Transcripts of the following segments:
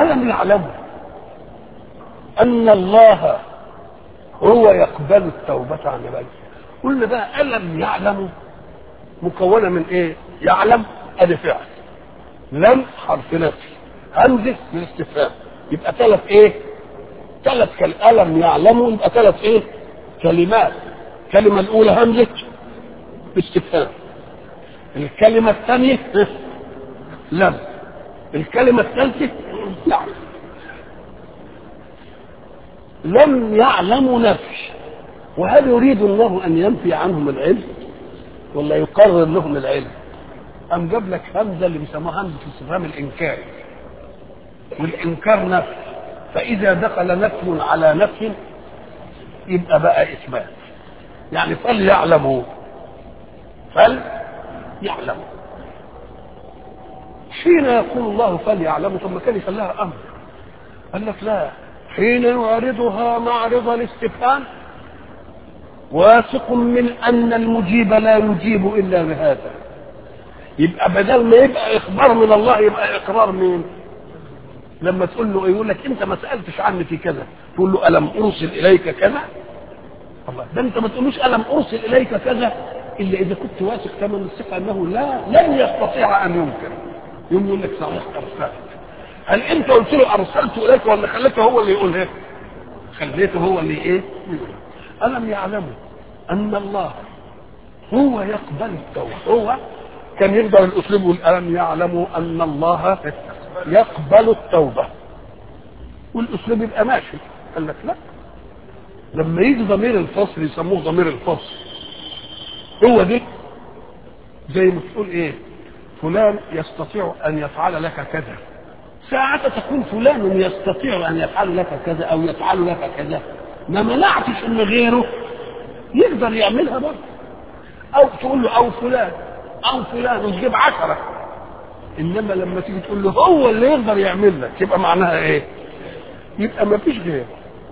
ألم يعلموا أن الله هو يقبل التوبة عن عباده قلنا بقى ألم يعلموا مكونة من إيه؟ يعلم أدي فعل لم حرف نفي همزة للاستفهام يبقى ثلاث إيه؟ ثلاث كل ألم يعلموا يبقى ثلاث إيه؟ كلمات الكلمة الأولى همزة استفهام الكلمة الثانية لم الكلمة الثالثة يعلم لم يعلموا نفي وهل يريد الله أن ينفي عنهم العلم ولا يقرر لهم العلم أم جاب لك همزة اللي بيسموها همزة استفهام الإنكار والإنكار نفي فإذا دخل نفي على نفي يبقى بقى إثبات يعني فليعلموا فليعلموا حين يقول الله فليعلموا ثم كان يخليها أمر قال لك لا حين يعرضها معرض الاستفهام واثق من ان المجيب لا يجيب الا بهذا يبقى بدل ما يبقى اخبار من الله يبقى اقرار مين لما تقول له يقول لك انت ما سالتش عني في كذا تقول له الم ارسل اليك كذا الله ده انت ما تقولوش الم ارسل اليك كذا الا اذا كنت واثق تمام الثقه انه لا لن يستطيع ان ينكر يقوم يقول لك صحيح ارسلت هل انت قلت له ارسلت اليك ولا خليته هو اللي يقول هيك خليته هو اللي ايه الم يعلموا ان الله هو يقبل التوبه هو كان يقدر الاسلوب يقول الم يعلموا ان الله يقبل التوبه والاسلوب يبقى ماشي قال لك لا لما يجي ضمير الفصل يسموه ضمير الفصل هو دي زي ما تقول ايه فلان يستطيع ان يفعل لك كذا ساعة تكون فلان يستطيع ان يفعل لك كذا او يفعل لك كذا ما منعتش ان غيره يقدر يعملها برضه او تقول له او فلان او فلان وتجيب عشرة انما لما تيجي تقول له هو اللي يقدر يعمل لك يبقى معناها ايه يبقى ما فيش غيره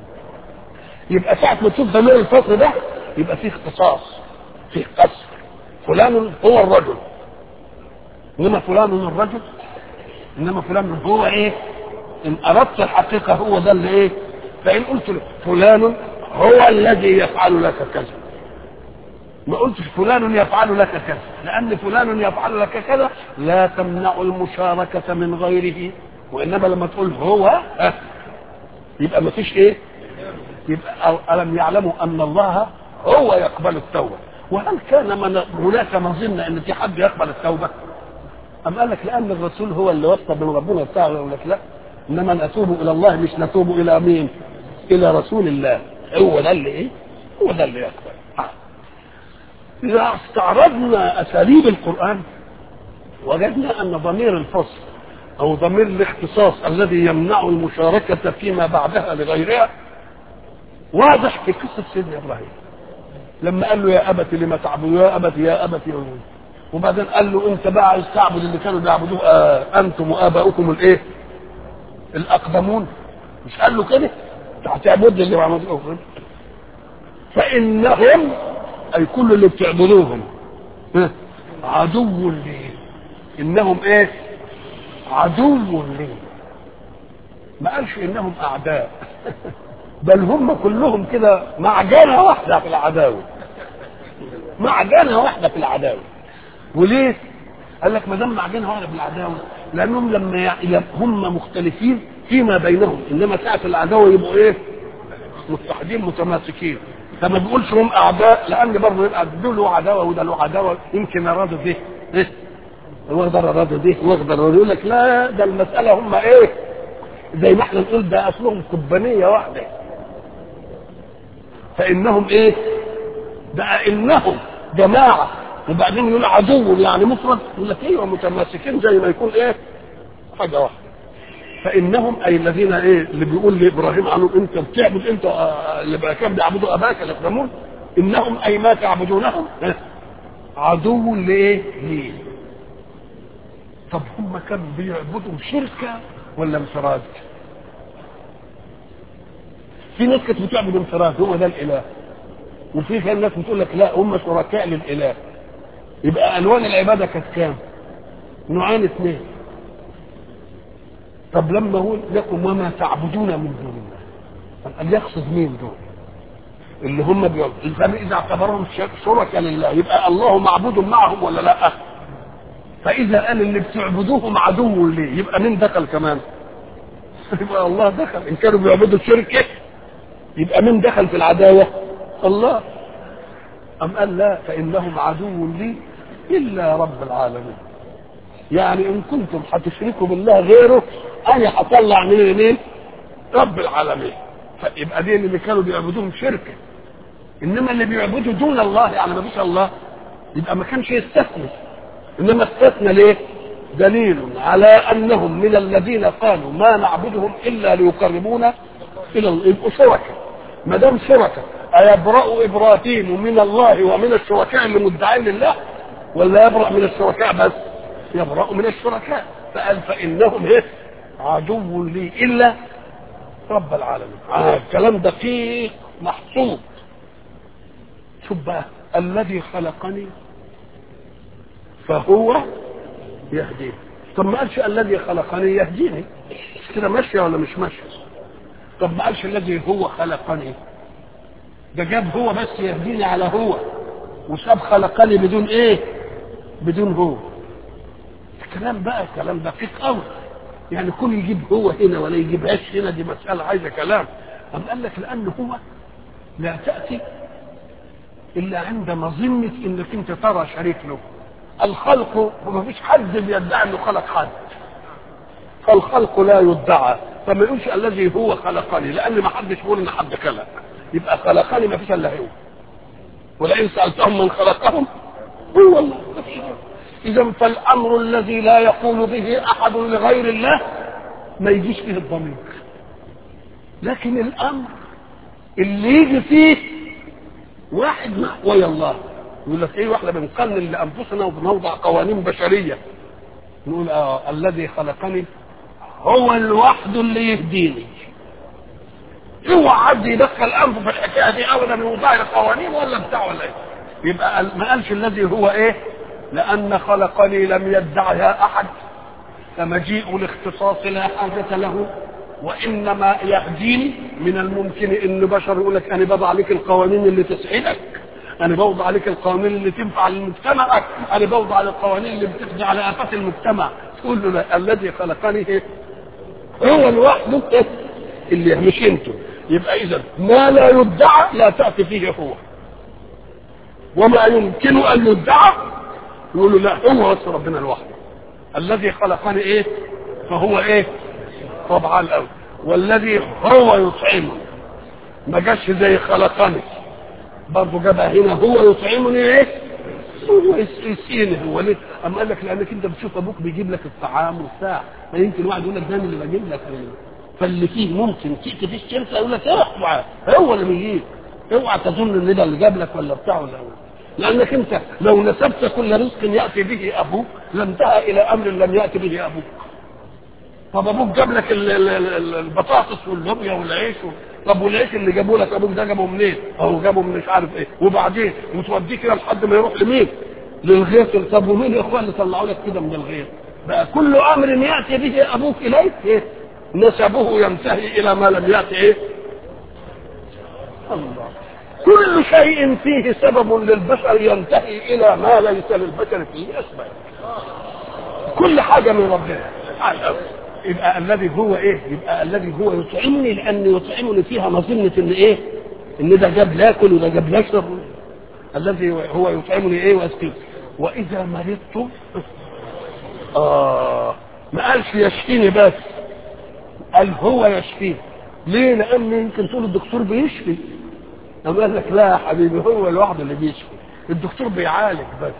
يبقى ساعة ما تشوف ضمير الفصل ده يبقى فيه اختصاص فيه قصر فلان هو الرجل انما فلان الرجل انما فلان هو ايه ان اردت الحقيقة هو ده اللي ايه فان قلت له فلان هو الذي يفعل لك كذا ما قلتش فلان يفعل لك كذا لان فلان يفعل لك كذا لا تمنع المشاركة من غيره وانما لما تقول هو ها يبقى ما فيش ايه يبقى ألم يعلموا أن الله هو يقبل التوبة وهل كان من هناك مظنة أن في حد يقبل التوبة أم قال لك لأن الرسول هو اللي وصى من ربنا بتاعه يقول لك لا إنما نتوب إلى الله مش نتوب إلى مين إلى رسول الله هو ده اللي إيه هو ده اللي يقبل آه. إذا استعرضنا أساليب القرآن وجدنا أن ضمير الفصل أو ضمير الاختصاص الذي يمنع المشاركة فيما بعدها لغيرها واضح في قصة سيدنا إبراهيم لما قال له يا أبت لما تعبد يا أبت يا أبت يا أبت وبعدين قال له أنت بقى عايز تعبد اللي كانوا بيعبدوه آه أنتم وآباؤكم الإيه؟ الأقدمون مش قال له كده؟ هتعبد اللي عملوه فإنهم أي كل اللي بتعبدوهم عدو لي إنهم إيه؟ عدو لي ما قالش إنهم أعداء بل هم كلهم كده معجنه واحده في العداوه معجنه واحده في العداوه وليه؟ قال لك ما دام معجنه واحده في العداوه لانهم لما ي... هم مختلفين فيما بينهم انما ساعه العداوه يبقوا ايه؟ متحدين متماسكين فما بيقولش هم اعداء لان برضه يبقى ده له عداوه وده له عداوه يمكن ارادوا ده ايه؟ واخدر ارادوا ده واخدر يقول لك لا ده المساله هم ايه؟ زي ما احنا نقول ده اصلهم كبانيه واحده فانهم ايه بقى انهم جماعه وبعدين يقول عدو يعني مفرد يقول لك ايوه متماسكين زي ما يكون ايه حاجه واحده فانهم اي الذين ايه اللي بيقول لابراهيم عنهم انت بتعبد انت اللي بقى كان بيعبدوا اباك الاقدمون انهم اي ما تعبدونهم عدو لايه؟ ليه؟ طب هم كانوا بيعبدوا شركه ولا انفراد؟ في ناس كانت بتعبد انفراد هو ده الاله وفي كان ناس بتقول لك لا هم شركاء للاله يبقى الوان العباده كانت كام؟ نوعين اثنين طب لما هو لكم وما تعبدون من دون الله قال يقصد مين دول اللي هم بيعبدوا اذا اعتبرهم شركاء لله يبقى الله معبود معهم ولا لا فاذا قال اللي بتعبدوهم عدو ليه يبقى مين دخل كمان يبقى الله دخل ان كانوا بيعبدوا الشركه يبقى مين دخل في العداوه الله ام قال لا فانهم عدو لي الا رب العالمين يعني ان كنتم هتشركوا بالله غيره انا هطلع من مين رب العالمين فيبقى دي اللي كانوا بيعبدوهم شركه انما اللي بيعبدوا دون الله يعني ما فيش الله يبقى ما كانش يستثني انما استثنى ليه دليل على انهم من الذين قالوا ما نعبدهم الا ليقربونا الى الله يبقوا شركاء ما دام شركاء ايبرأ ابراهيم من الله ومن الشركاء اللي مدعين لله ولا يبرأ من الشركاء بس يبرأ من الشركاء فقال فانهم ايه عدو لي الا رب العالمين آه الكلام دقيق محسوب شوف بقى الذي خلقني فهو يهديني طب ما قالش الذي خلقني يهديني كده ماشيه ولا مش ماشيه طب ما قالش الذي هو خلقني ده جاب هو بس يهديني على هو وساب خلقني بدون ايه بدون هو الكلام بقى كلام دقيق قوي يعني كل يجيب هو هنا ولا يجيبهاش هنا دي مسألة عايزة كلام أم قال لك لأن هو لا تأتي إلا عند مظنة إنك أنت ترى شريك له الخلق وما فيش حد بيدعي إنه خلق حد فالخلق لا يدعى فما يقولش الذي هو خلقني لأن ما حدش يقول إن حد خلق يبقى خلقني ما فيش إلا هو ولئن سألتهم من خلقهم هو الله إذا فالأمر الذي لا يقول به أحد لغير الله ما يجيش فيه الضمير لكن الأمر اللي يجي فيه واحد ويا الله يقول لك ايه واحنا بنقنن لانفسنا وبنوضع قوانين بشريه نقول اه الذي خلقني هو لوحده اللي يهديني اوعى حد يدخل انفه في الحكايه دي ابدا من وضع القوانين ولا بتاع ولا ايه يبقى ما قالش الذي هو ايه لأن خلقني لم يدعها أحد فمجيء الاختصاص لا حاجة له وإنما يهديني من الممكن إن بشر يقول لك أنا بضع عليك القوانين اللي تسعدك أنا بوضع عليك القوانين اللي تنفع لمجتمعك أنا بوضع القوانين اللي بتقضي على آفات المجتمع تقول له لا الذي خلقني إيه؟ هو لوحده إيه؟ اللي مش انتوا يبقى إذا ما لا يدعى لا تأتي فيه هو وما يمكن أن يدعى يقولوا لا هو بس ربنا لوحده الذي خلقني ايه فهو ايه طبعا الاول والذي هو يطعمني ما جاش زي خلقني برضه جابها هنا هو يطعمني ايه هو يسقيني هو ليه اما قال لك لانك انت بتشوف ابوك بيجيب لك الطعام وبتاع ما يمكن واحد يقول لك ده اللي بجيب لك فاللي فيه ممكن تيجي في الشمس يقول لك اوعى هو اللي بيجيب اوعى تظن ان ده اللي جاب لك ولا بتاع ولا هو لانك انت لو نسبت كل رزق ياتي به ابوك لانتهى الى امر لم ياتي به ابوك طب ابوك جاب لك البطاطس واللوبيا والعيش و... طب والعيش اللي جابوا لك ابوك ده جابه منين؟ او جابه من مش عارف ايه وبعدين وتوديه كده لحد ما يروح لمين؟ للغيط طب ومين يا اخوان اللي طلعوا لك كده من الغيط؟ بقى كل امر ياتي به ابوك اليك ايه؟ نسبه ينتهي الى ما لم ياتي ايه؟ الله كل شيء فيه سبب للبشر ينتهي الى ما ليس للبشر فيه اسباب كل حاجه من ربنا يبقى الذي هو ايه يبقى الذي هو يطعمني لان يطعمني فيها مظنه ان ايه ان ده جاب لاكل وده جاب لاشرب الذي هو يطعمني ايه ويسقيني واذا مرضت اه ما قالش يشفيني بس قال هو يشفيني ليه لان يمكن تقول الدكتور بيشفي أما قال لك لا يا حبيبي هو لوحده اللي بيشفي الدكتور بيعالج بس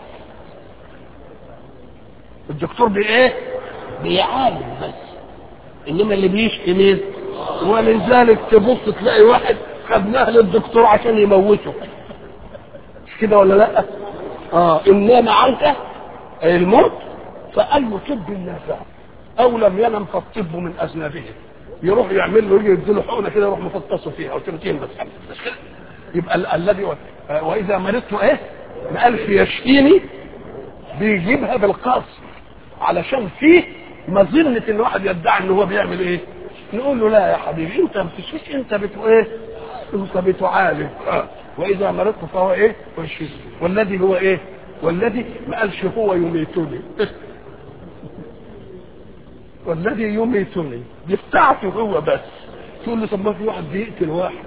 الدكتور بايه بيعالج بس انما اللي بيشفي مين ولذلك تبص تلاقي واحد خدناه للدكتور عشان يموته مش كده ولا لا اه انما عنك الموت فاي طب النافع او لم ينم فالطب من اذنابه يروح يعمل له يجي يديله حقنه كده يروح مفطسه فيها او سنتين بس مش كده يبقى ال- الذي و- واذا مرضت ايه ما قالش يشفيني بيجيبها بالقصر علشان فيه مظنه ان واحد يدعي ان هو بيعمل ايه نقول له لا يا حبيبي انت ما بتشفيش انت بتو ايه انت بتعالج آه. واذا مرضت فهو ايه ويشفي والذي هو ايه والذي ما قالش هو يميتني والذي يميتني دي بتاعته هو بس تقول له طب ما في واحد بيقتل واحد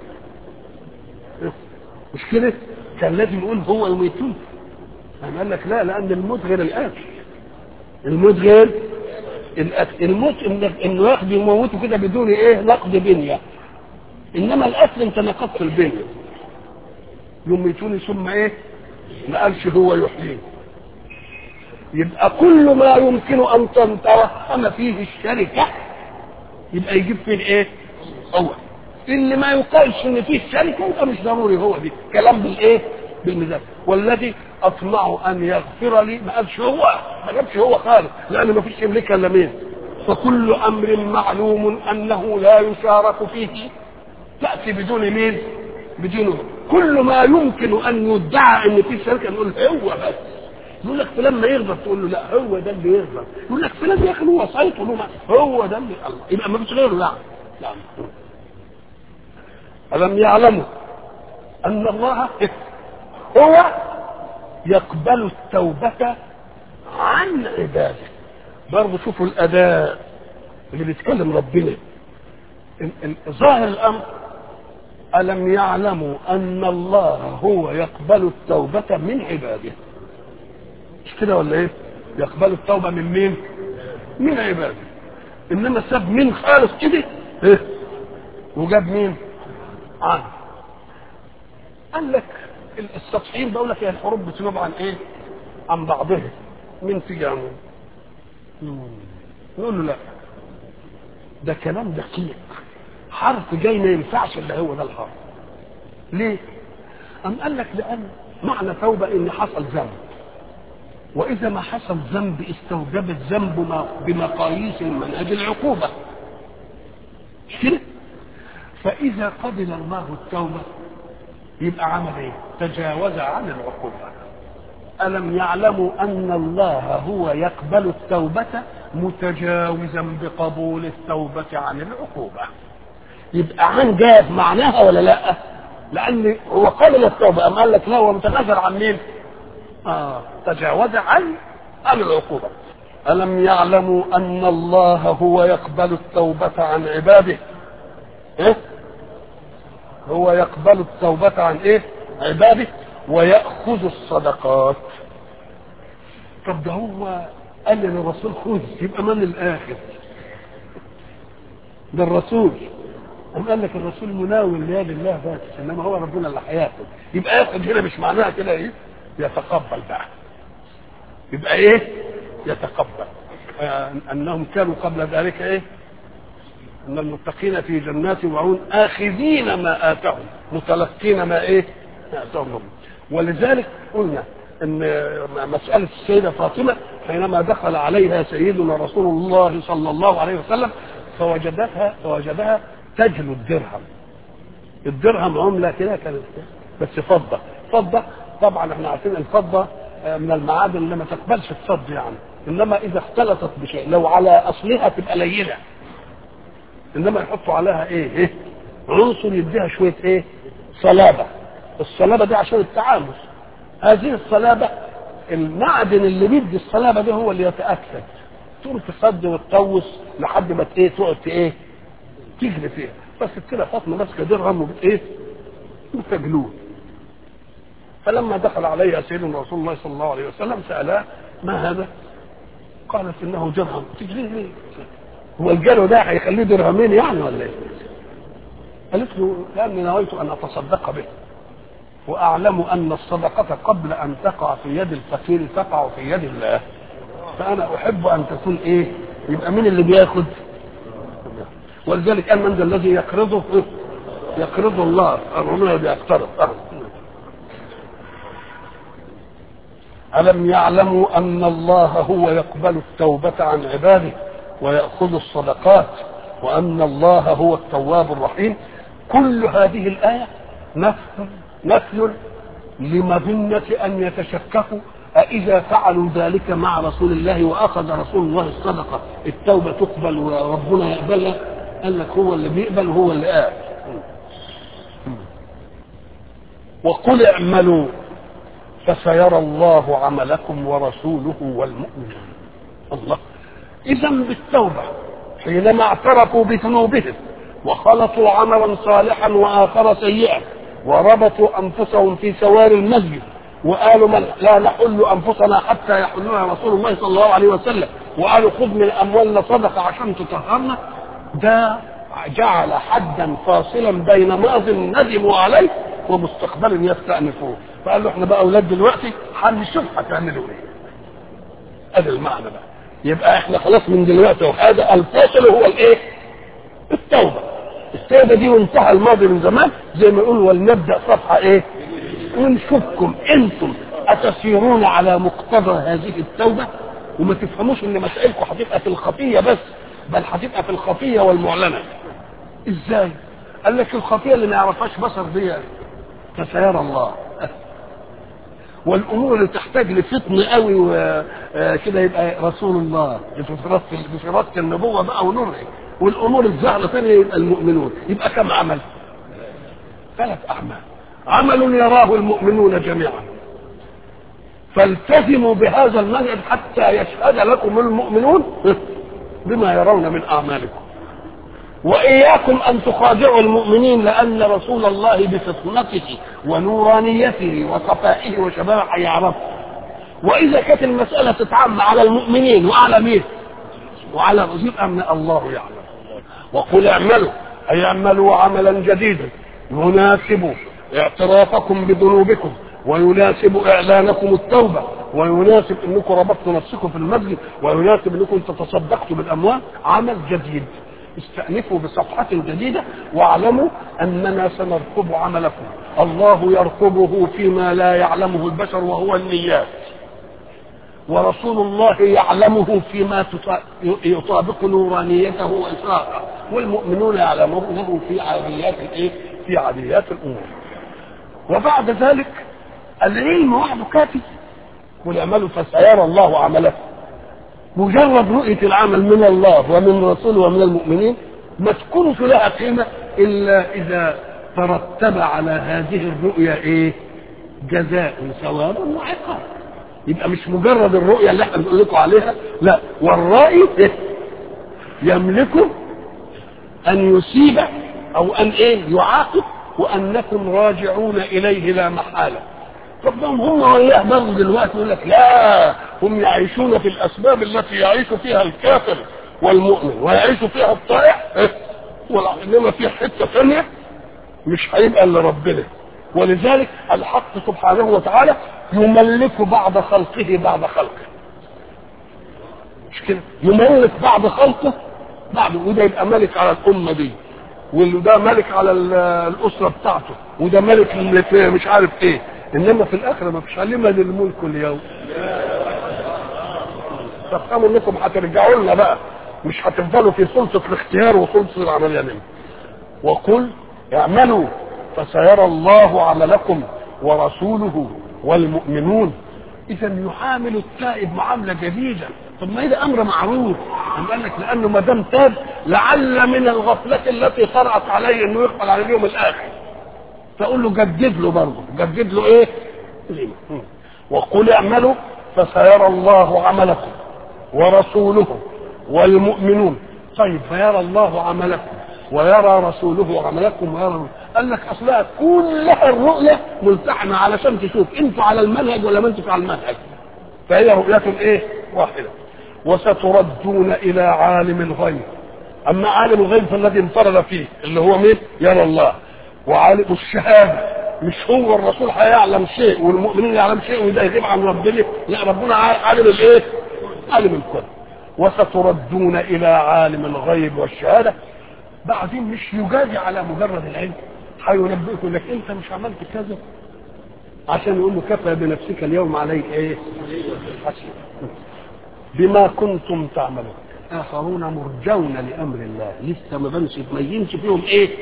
مش كده كان لازم يقول هو يميتني أنا قال لك لا لان الموت غير القتل الموت غير القتل الموت إنك- انه ياخد يموته كده بدون ايه نقد بنيه انما القتل انت نقضت البنيه يميتوني ثم ايه ما قالش هو يحييني يبقى كل ما يمكن ان تتوهم فيه الشركه يبقى يجيب فيه ايه هو اللي ما يقالش ان فيه شركه يبقى مش ضروري هو دي كلام بالايه بالميزان والذي اطمع ان يغفر لي ما قالش هو ما جابش هو خالص لان ما فيش يملك الا مين فكل امر معلوم انه لا يشارك فيه تاتي بدون مين بدونه كل ما يمكن ان يدعى ان في شركه نقول هو بس يقول لك فلان ما يغضب تقول له لا هو ده اللي يغضب يقول لك فلان يا اخي هو صيت له ما هو ده اللي الله يبقى ما فيش غيره يعني نعم ألم يعلموا أن الله هو يقبل التوبة عن عباده برضه شوفوا الأداء اللي بيتكلم ربنا ال- ال- ظاهر الأمر ألم يعلموا أن الله هو يقبل التوبة من عباده مش كده ولا إيه؟ يقبل التوبة من مين؟ من عباده إنما ساب مين خالص كده إيه؟ وجاب مين؟ عنه قال لك السطحيين بقول لك هي الحروب بتنوب عن ايه؟ عن بعضها من تجامل نقول له لا ده كلام دقيق حرف جاي ما ينفعش الا هو ده الحرف ليه؟ أم قال لك لأن معنى توبة إن حصل ذنب وإذا ما حصل ذنب استوجب الذنب ما- بمقاييس منهج العقوبة مش كده؟ فإذا قبل الله التوبة يبقى عمل ايه؟ تجاوز عن العقوبة. ألم يعلموا أن الله هو يقبل التوبة متجاوزا بقبول التوبة عن العقوبة. يبقى عن جاءت معناها ولا لا؟ لأن هو قبل التوبة أما قال لك لا هو متنازل عن مين؟ آه تجاوز عن عن العقوبة. ألم يعلموا أن الله هو يقبل التوبة عن عباده؟ إيه؟ هو يقبل التوبة عن ايه؟ عباده ويأخذ الصدقات. طب ده هو قال للرسول خذ يبقى من الآخر؟ ده الرسول أم قال لك الرسول مناول ليد الله بس انما هو ربنا اللي هياخد يبقى ياخد هنا مش معناها كده ايه؟ يتقبل بقى يبقى ايه؟ يتقبل آه انهم كانوا قبل ذلك ايه؟ ان المتقين في جنات وعيون اخذين ما اتاهم متلقين ما ايه؟ ما اتاهم ربهم. ولذلك قلنا ان مساله السيده فاطمه حينما دخل عليها سيدنا رسول الله صلى الله عليه وسلم فوجدتها فوجدها تجلو الدرهم الدرهم عمله كده كانت بس فضه فضه طبعا احنا عارفين الفضه آه، من المعادن اللي ما تقبلش الصد يعني انما اذا اختلطت بشيء لو على اصلها تبقى لينه انما يحطوا عليها ايه ايه عنصر يديها شويه ايه صلابه الصلابه دي عشان التعامل هذه الصلابه المعدن اللي بيدي الصلابه ده هو اللي يتاكد تقوم تصد وتطوس لحد ما ت- ايه تقعد ت- ايه تجري فيها بس كده فاطمه ماسكه درهم وبت ايه وتجلوه فلما دخل عليها سيدنا رسول الله صلى الله عليه وسلم سالها ما هذا؟ قالت انه درهم تجري ليه؟ هو الجلو ده هيخليه درهمين يعني ولا ايه؟ قالت له لاني نويت ان اتصدق به واعلم ان الصدقه قبل ان تقع في يد الفقير تقع في يد الله فانا احب ان تكون ايه؟ يبقى مين اللي بياخد؟ ولذلك قال من ذا الذي يقرضه يقرض الله الرمية بيقترض أه. ألم يعلموا أن الله هو يقبل التوبة عن عباده ويأخذ الصدقات وأن الله هو التواب الرحيم كل هذه الآية نفي نفي لمظنة أن يتشككوا أإذا فعلوا ذلك مع رسول الله وأخذ رسول الله الصدقة التوبة تقبل وربنا يقبلها قال لك هو اللي بيقبل وهو اللي قال وقل اعملوا فسيرى الله عملكم ورسوله والمؤمنون الله إذا بالتوبة حينما اعترفوا بذنوبهم وخلطوا عملا صالحا وآخر سيئا وربطوا أنفسهم في سوار المسجد وقالوا من لا نحل أنفسنا حتى يحلنا رسول الله صلى الله عليه وسلم وقالوا خذ من أموالنا صدقة عشان تطهرنا ده جعل حدا فاصلا بين ماض ندموا عليه ومستقبل يستأنفوه فقال له احنا بقى اولاد دلوقتي هنشوف هتعملوا ايه هذا المعنى بقى يبقى احنا خلاص من دلوقتي وهذا الفاصل هو الايه التوبه التوبه دي وانتهى الماضي من زمان زي ما يقول ولنبدا صفحه ايه ونشوفكم انتم اتسيرون على مقتضى هذه التوبه وما تفهموش ان مسائلكم هتبقى في الخفيه بس بل هتبقى في الخفيه والمعلنه ازاي قال لك الخفيه اللي ما يعرفهاش بصر دي فسيرى الله والامور اللي تحتاج لفطن قوي وكده يبقى رسول الله بفراسه النبوه بقى ونوره والامور الزهره ثانيه يبقى المؤمنون يبقى كم عمل؟ ثلاث اعمال عمل يراه المؤمنون جميعا فالتزموا بهذا المنهج حتى يشهد لكم المؤمنون بما يرون من اعمالكم واياكم ان تخادعوا المؤمنين لان رسول الله بفطنته ونورانيته وصفائه وشبابه هيعرفه واذا كانت المساله تتعم على المؤمنين وعلى مين وعلى الرسول ان الله يعلم وقل اعملوا اي اعملوا عملا جديدا يناسب اعترافكم بذنوبكم ويناسب اعلانكم التوبه ويناسب انكم ربطتوا نفسكم في المسجد ويناسب انكم تتصدقتوا بالاموال عمل جديد استأنفوا بصفحة جديدة واعلموا أننا سنرقب عملكم الله يرقبه فيما لا يعلمه البشر وهو النيات ورسول الله يعلمه فيما يطابق نورانيته وإسراءه والمؤمنون يعلمونه في عاديات الايه؟ في عاديات الأمور وبعد ذلك العلم وحده كافي قل اعملوا فسيرى الله عملكم مجرد رؤية العمل من الله ومن رسوله ومن المؤمنين ما تكونش لها قيمة إلا إذا ترتب على هذه الرؤية إيه؟ جزاء ثواب وعقاب يبقى مش مجرد الرؤية اللي احنا بنقول لكم عليها لا والرائي إيه؟ يملك أن يصيب أو أن إيه يعاقب وأنكم راجعون إليه لا محالة ربهم هم وياه برضه دلوقتي يقول لك لا هم يعيشون في الاسباب التي يعيش فيها الكافر والمؤمن ويعيش فيها الطائع انما في حته ثانيه مش هيبقى الا ربنا ولذلك الحق سبحانه وتعالى يملك بعض خلقه بعد خلقه مش كده يملك بعض خلقه بعد وده يبقى ملك على الامه دي وده ملك على الاسره بتاعته وده ملك مش عارف ايه انما في الاخره ما فيش علمنا للملك اليوم تفهموا انكم هترجعوا لنا بقى مش هتفضلوا في سلطه الاختيار وسلطه العمليه منه وقل اعملوا فسيرى الله عملكم ورسوله والمؤمنون اذا يعامل التائب معامله جديده طب ما ده امر معروف قال لك لانه ما دام تاب لعل من الغفله التي طرات عليه انه يقبل على اليوم الاخر فاقول له جدد له برضه جدد له ايه وقل اعملوا فسيرى الله عملكم ورسوله والمؤمنون طيب فيرى الله عملكم ويرى رسوله عملكم ويرى قال لك اصلها كلها الرؤيه ملتحمه علشان تشوف انتوا على المنهج ولا ما انتوا على المنهج فهي رؤيه ايه واحده وستردون الى عالم الغيب اما عالم الغيب فالذي انفرد فيه اللي هو مين يرى الله وعالم الشهاده مش هو الرسول هيعلم شيء والمؤمنين يعلم شيء وده يغيب عن ربنا لا ربنا عالم الايه عالم الكل وستردون الى عالم الغيب والشهاده بعدين مش يجازي على مجرد العلم هينبئكم لك انت مش عملت كذا عشان يقول له كفى بنفسك اليوم عليك ايه حسن بما كنتم تعملون اخرون مرجون لامر الله لسه ما بنش تبينش فيهم ايه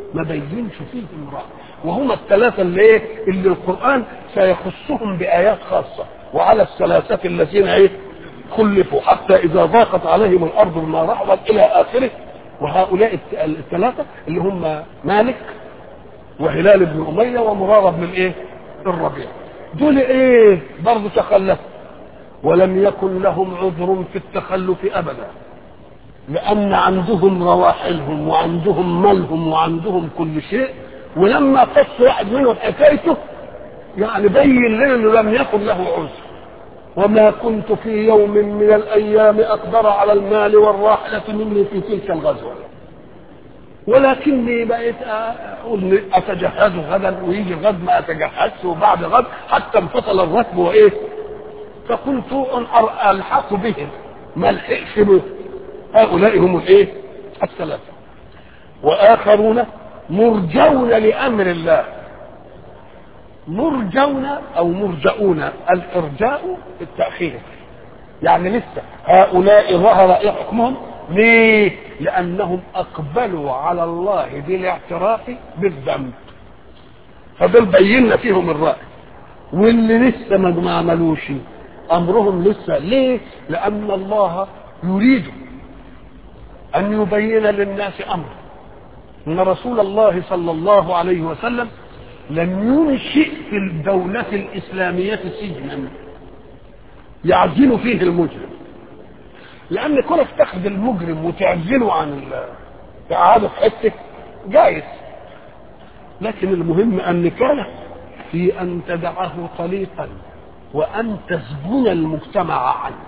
ما بينش فيهم رأي وهم الثلاثة اللي ايه اللي القرآن سيخصهم بآيات خاصة وعلى الثلاثة الذين ايه خلفوا حتى إذا ضاقت عليهم الأرض بما رحبت إلى آخره وهؤلاء الثلاثة اللي هم مالك وهلال بن أمية ومرارة بن الايه الربيع دول ايه برضه تخلفوا ولم يكن لهم عذر في التخلف أبدا لأن عندهم رواحلهم وعندهم مالهم وعندهم كل شيء ولما قص واحد منهم حكايته يعني بين لنا انه لم يكن له عذر وما كنت في يوم من الايام اقدر على المال والراحله مني في تلك الغزوه ولكني بقيت اقول اتجهز غدا ويجي غد ما اتجهزش وبعد غد حتى انفصل الركب وايه فقلت ان الحق بهم ما الحقش به هؤلاء هم الايه الثلاثه واخرون مرجون لامر الله مرجون او مرجؤون الارجاء التاخير يعني لسه هؤلاء ظهر ايه حكمهم ليه لانهم اقبلوا على الله بالاعتراف بالذنب فدول بينا فيهم الراي واللي لسه ما عملوش امرهم لسه ليه لان الله يريد ان يبين للناس امره ان رسول الله صلى الله عليه وسلم لم ينشئ في الدولة الإسلامية سجنا يعزل فيه المجرم لأن كونك تاخذ المجرم وتعزله عن تقعده في حتة جايز لكن المهم أن كان في أن تدعه طليقا وأن تسجن المجتمع عنه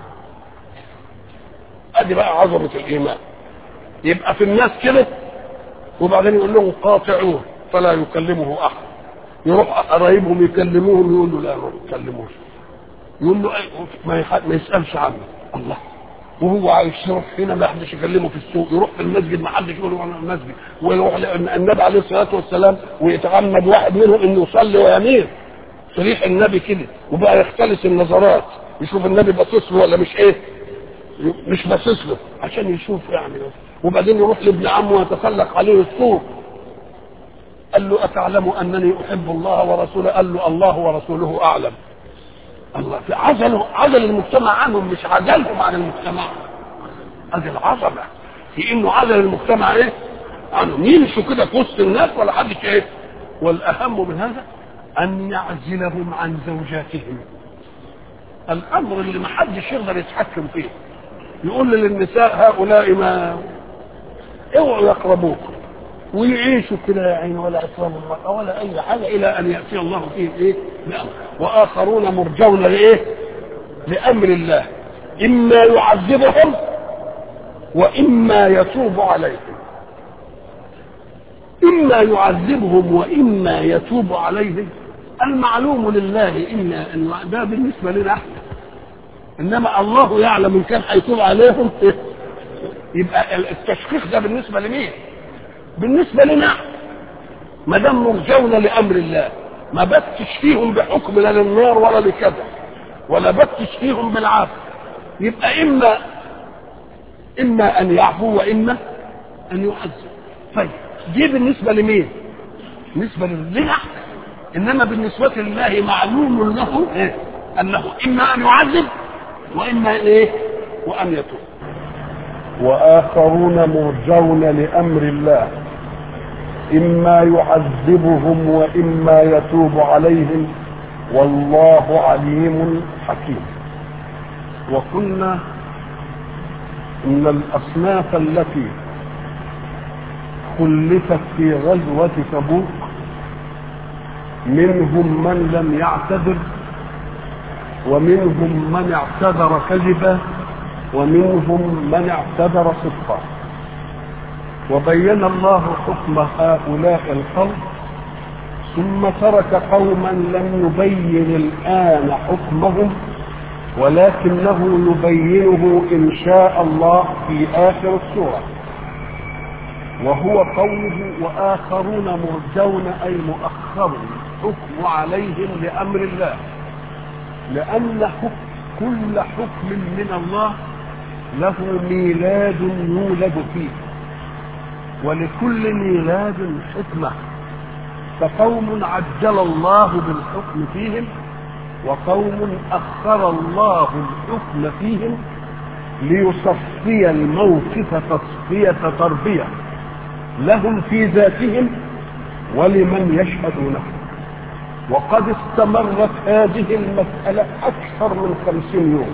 ادي بقى عظمة الإيمان يبقى في الناس كده وبعدين يقول لهم قاطعوه فلا يكلمه أحد يروح قرايبهم يكلموهم يقول له لا ما تكلموش يقول له ما, يح... ما يسالش عنه الله وهو عايش يروح هنا ما حدش يكلمه في السوق يروح في المسجد ما حدش يقول له انا المسجد ويروح النبي عليه الصلاه والسلام ويتعمد واحد منهم انه يصلي ويمير صريح النبي كده وبقى يختلس النظرات يشوف النبي باصص له ولا مش ايه مش باصص له عشان يشوف يعني وبعدين يروح لابن عمه ويتسلق عليه السوق قال له أتعلم أنني أحب الله ورسوله قال له الله ورسوله أعلم الله في عزل عزل المجتمع عنهم مش عزلهم عن المجتمع هذه العظمة في إنه عزل المجتمع إيه عنهم يمشوا كده في وسط الناس ولا حد إيه والأهم من هذا أن يعزلهم عن زوجاتهم الأمر اللي ما حدش يقدر يتحكم فيه يقول للنساء هؤلاء ما اوعوا يقربوكم ويعيشوا كده يا عيني ولا اكرام المرأة ولا اي حاجة الى ان يأتي الله فيهم ايه بأمر واخرون مرجون لايه لامر الله اما يعذبهم واما يتوب عليهم اما يعذبهم واما يتوب عليهم المعلوم لله ان ان ده بالنسبه لنا احنا انما الله يعلم ان كان هيتوب عليهم يبقى التشخيص ده بالنسبه لمين؟ بالنسبه لنا ما دام مرجون لامر الله ما بتش فيهم بحكم لا للنار ولا لكذا ولا بتش فيهم بالعافيه يبقى اما اما ان يعفو واما ان يعذب طيب دي بالنسبه لمين؟ بالنسبه لنا انما بالنسبه لله معلوم له إيه؟ انه اما ان يعذب واما ايه؟ وان يتوب واخرون مرجون لامر الله اما يعذبهم واما يتوب عليهم والله عليم حكيم وقلنا ان الاصناف التي خلفت في غزوه تبوك منهم من لم يعتذر ومنهم من اعتذر كذبا ومنهم من اعتذر صدقا وبين الله حكم هؤلاء القوم ثم ترك قوما لم يبين الآن حكمهم ولكنه يبينه إن شاء الله في آخر السورة وهو قوله وآخرون مرجون أي مؤخر حكم عليهم لأمر الله لأن حكم كل حكم من الله له ميلاد يولد فيه ولكل ميلاد حكمة فقوم عجل الله بالحكم فيهم وقوم أخر الله الحكم فيهم ليصفي الموقف تصفية تربية لهم في ذاتهم ولمن يشهدونه وقد استمرت هذه المسألة أكثر من خمسين يوم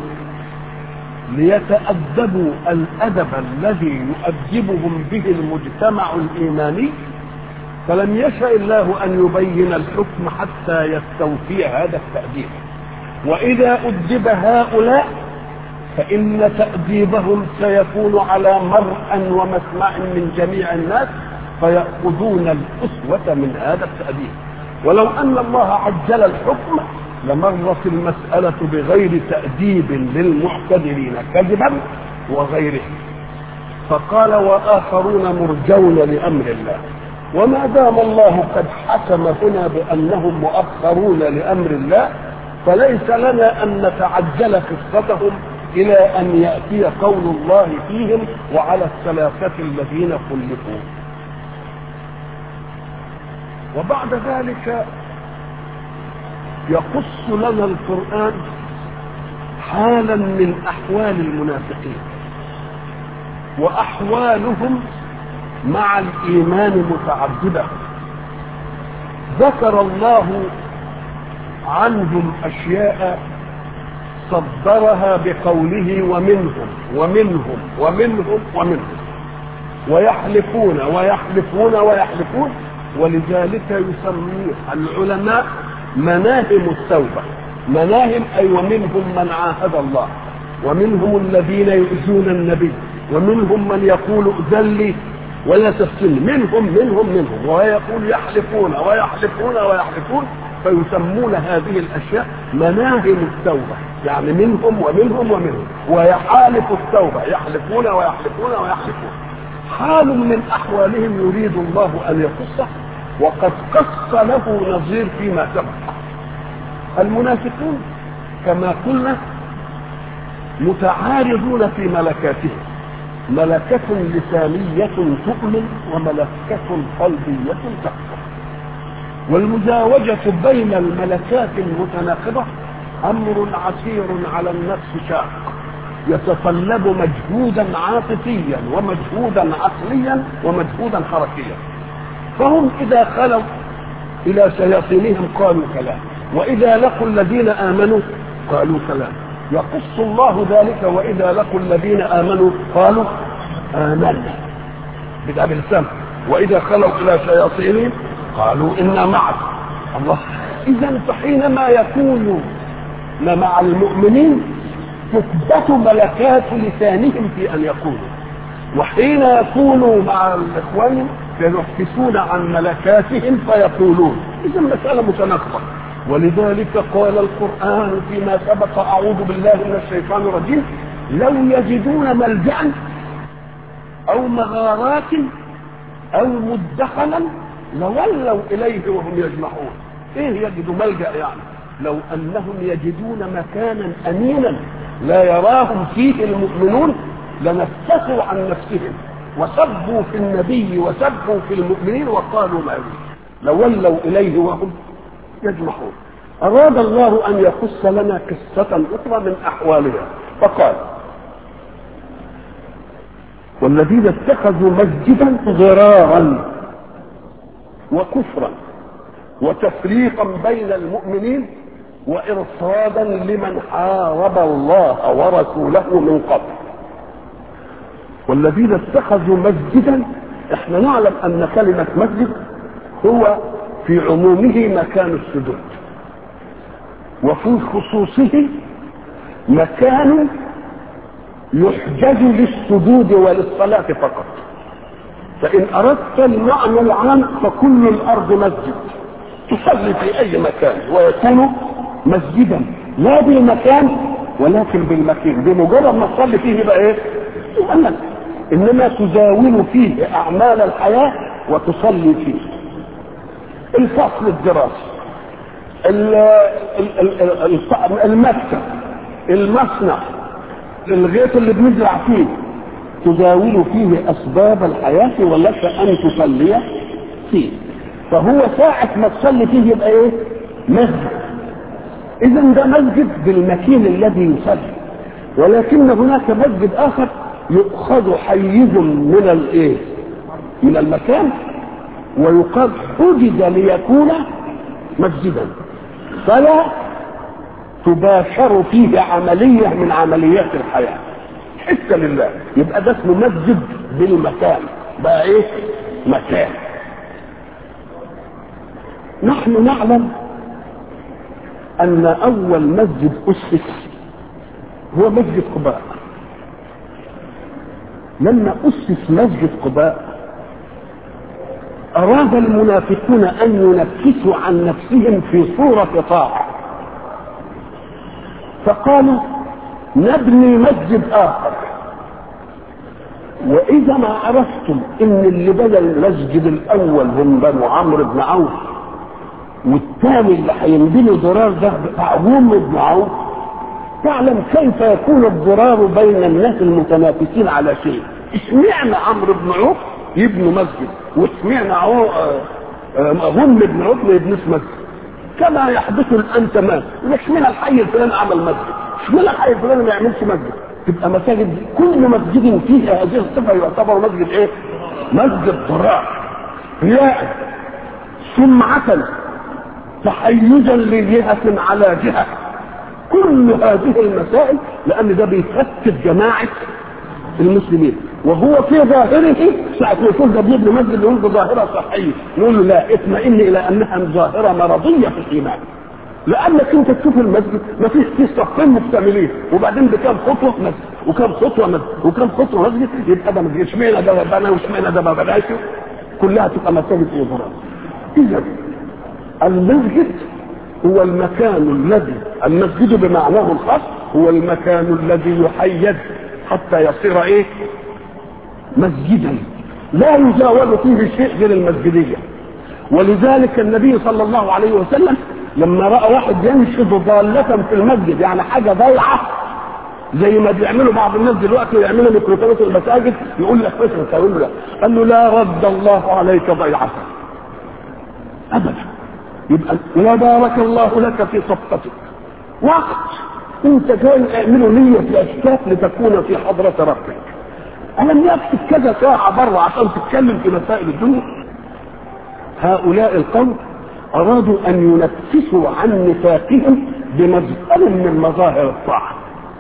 ليتأدبوا الأدب الذي يؤدبهم به المجتمع الإيماني فلم يشاء الله أن يبين الحكم حتى يستوفي هذا التأديب وإذا أدب هؤلاء فإن تأديبهم سيكون على مرء ومسمع من جميع الناس فيأخذون الأسوة من هذا التأديب ولو أن الله عجل الحكم لمرت المسألة بغير تأديب للمعتدلين كذبا وغيره فقال وآخرون مرجون لأمر الله وما دام الله قد حكم هنا بأنهم مؤخرون لأمر الله فليس لنا أن نتعجل قصتهم إلى أن يأتي قول الله فيهم وعلى الثلاثة الذين خلفوا وبعد ذلك يقص لنا القرآن حالا من أحوال المنافقين وأحوالهم مع الإيمان متعددة ذكر الله عنهم أشياء صدرها بقوله ومنهم ومنهم ومنهم ومنهم ويحلفون ويحلفون ويحلفون ولذلك يسميه العلماء مناهم التوبة مناهم أي ومنهم من عاهد الله ومنهم الذين يؤذون النبي ومنهم من يقول ائذن لي ولا تفتني منهم منهم منهم ويقول يحلفون ويحلفون ويحلفون فيسمون هذه الاشياء مناهم التوبه يعني منهم ومنهم ومنهم ويحالف التوبه يحلفون ويحلفون ويحلفون حال من احوالهم يريد الله ان يقصه وقد قص له نظير فيما سبق المنافقون كما قلنا متعارضون في ملكاتهم ملكة لسانية تؤمن وملكة قلبية تكفر والمزاوجة بين الملكات المتناقضة أمر عسير على النفس شاق يتطلب مجهودا عاطفيا ومجهودا عقليا ومجهودا حركيا فهم إذا خلوا إلى شياطينهم قالوا كلام وإذا لقوا الذين آمنوا قالوا كلام يقص الله ذلك وإذا لقوا الذين آمنوا قالوا آمنا بدأ بالسمع وإذا خلوا إلى شياطينهم قالوا إنا معكم الله إذا فحينما يكون مع المؤمنين تثبت ملكات لسانهم في أن يقولوا وحين يكونوا مع الإخوان فيحدثون عن ملكاتهم فيقولون إذا مسألة متناقضة ولذلك قال القرآن فيما سبق أعوذ بالله من الشيطان الرجيم لو يجدون ملجأ أو مغارات أو مدخلا لولوا إليه وهم يجمعون إيه يجدوا ملجأ يعني لو أنهم يجدون مكانا أمينا لا يراهم فيه المؤمنون لنفسوا عن نفسهم وسبوا في النبي وسبوا في المؤمنين وقالوا ما يريد لولوا إليه وهم يجمعون أراد الله أن يقص لنا قصة أخرى من أحوالها فقال والذين اتخذوا مسجدا ضرارا وكفرا وتفريقا بين المؤمنين وإرصادا لمن حارب الله ورسوله من قبل والذين اتخذوا مسجدا احنا نعلم ان كلمة مسجد هو في عمومه مكان السجود وفي خصوصه مكان يحجز للسجود وللصلاة فقط فإن أردت المعنى العام فكل الأرض مسجد تصلي في أي مكان ويكون مسجدا لا بالمكان ولكن بالمكان بمجرد ما تصلي فيه يبقى ايه؟ يبقى مسجد انما تزاول فيه اعمال الحياه وتصلي فيه الفصل الدراسي المكتب المصنع الغيط اللي بنزرع فيه تزاول فيه اسباب الحياه ولك ان تصلي فيه فهو ساعة ما تصلي فيه يبقى ايه؟ مسجد اذا ده مسجد بالمكين الذي يصلي ولكن هناك مسجد اخر يؤخذ حيز من الايه؟ من المكان ويقال حجز ليكون مسجدا فلا تباشر فيه عملية من عمليات الحياة حتى لله يبقى ده اسمه مسجد بالمكان بقى ايه مكان نحن نعلم ان اول مسجد اسس هو مسجد قباء لما اسس مسجد قباء اراد المنافقون ان ينفسوا عن نفسهم في صورة طاعة فقالوا نبني مسجد اخر واذا ما عرفتم ان اللي بنى المسجد الاول هم بنو عمرو بن عوف والثاني اللي هينبني ضرار ده بتاع بن عوف تعلم كيف يكون الضرار بين الناس المتنافسين على شيء اشمعنى عمرو بن عوف يبنوا مسجد واشمعنى غم بن عوف ما يبنيش مسجد كما يحدث الان تمام اشمعنى الحي الفلاني عمل مسجد اشمعنى الحي الفلاني ما يعملش مسجد تبقى مساجد كل مسجد فيه هذه الصفه يعتبر مسجد ايه؟ مسجد ضرار رياء سمعة تحيزا لجهة على جهة كل هذه المسائل لأن ده بيفتت جماعة المسلمين وهو في ظاهره ساعة ما يكون ده بيبني مسجد يقول ده ظاهرة صحية نقول له لا اطمئن إلى أنها ظاهرة مرضية في الإيمان لانك انت تشوف المسجد ما فيش فيه صفين مكتملين وبعدين بكام خطوه مسجد وكام خطوه مسجد وكام خطوه مسجد يبقى ده مسجد اشمعنى ده بنى واشمعنى ده ما بناش كلها تبقى مساجد ايه اذا المسجد هو المكان الذي المسجد بمعناه الخاص هو المكان الذي يحيد حتى يصير ايه مسجدا لا يزاول فيه شيء غير المسجديه ولذلك النبي صلى الله عليه وسلم لما راى واحد ينشد ضاله في المسجد يعني حاجه ضيعه زي ما بيعملوا بعض الناس دلوقتي يعملوا ميكروفونات في المساجد يقول لك مثلا تقول له لا قال له لا رد الله عليك ضيعتك ابدا يبقى لا بارك الله لك في صفقتك وقت انت جاي اعملوا نية الاشكاك لتكون في حضرة ربك ألم يكفي كذا ساعة بره عشان تتكلم في مسائل الدنيا هؤلاء القوم أرادوا أن ينفسوا عن نفاقهم بمظهر من مظاهر الطاعة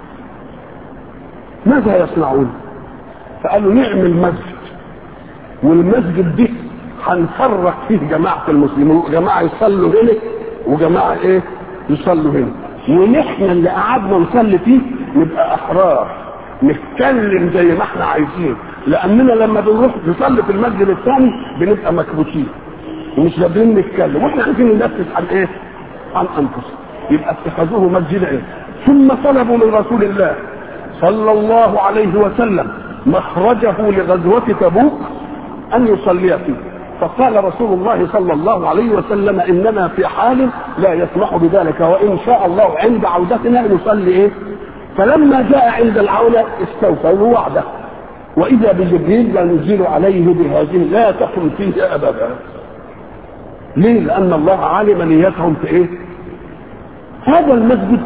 ماذا يصنعون فقالوا نعمل مسجد والمسجد ده هنفرق فيه جماعة المسلمين جماعة يصلوا هنا وجماعة ايه يصلوا هنا ونحن اللي قعدنا نصلي فيه نبقى احرار نتكلم زي ما احنا عايزين لاننا لما بنروح نصلي في المسجد الثاني بنبقى مكبوتين ومش قادرين نتكلم واحنا عايزين ننفذ عن ايه؟ عن انفسنا يبقى اتخذوه مسجدا ايه؟ ثم طلبوا من رسول الله صلى الله عليه وسلم مخرجه لغزوة تبوك أن يصلي فيه فقال رسول الله صلى الله عليه وسلم إننا في حال لا يسمح بذلك وإن شاء الله عند عودتنا نصلي إيه فلما جاء عند العودة استوفوا وعده وإذا بجبريل ينزل عليه بهذه لا تقم فيه أبدا ليه؟ لأن الله علم نيتهم في إيه؟ هذا المسجد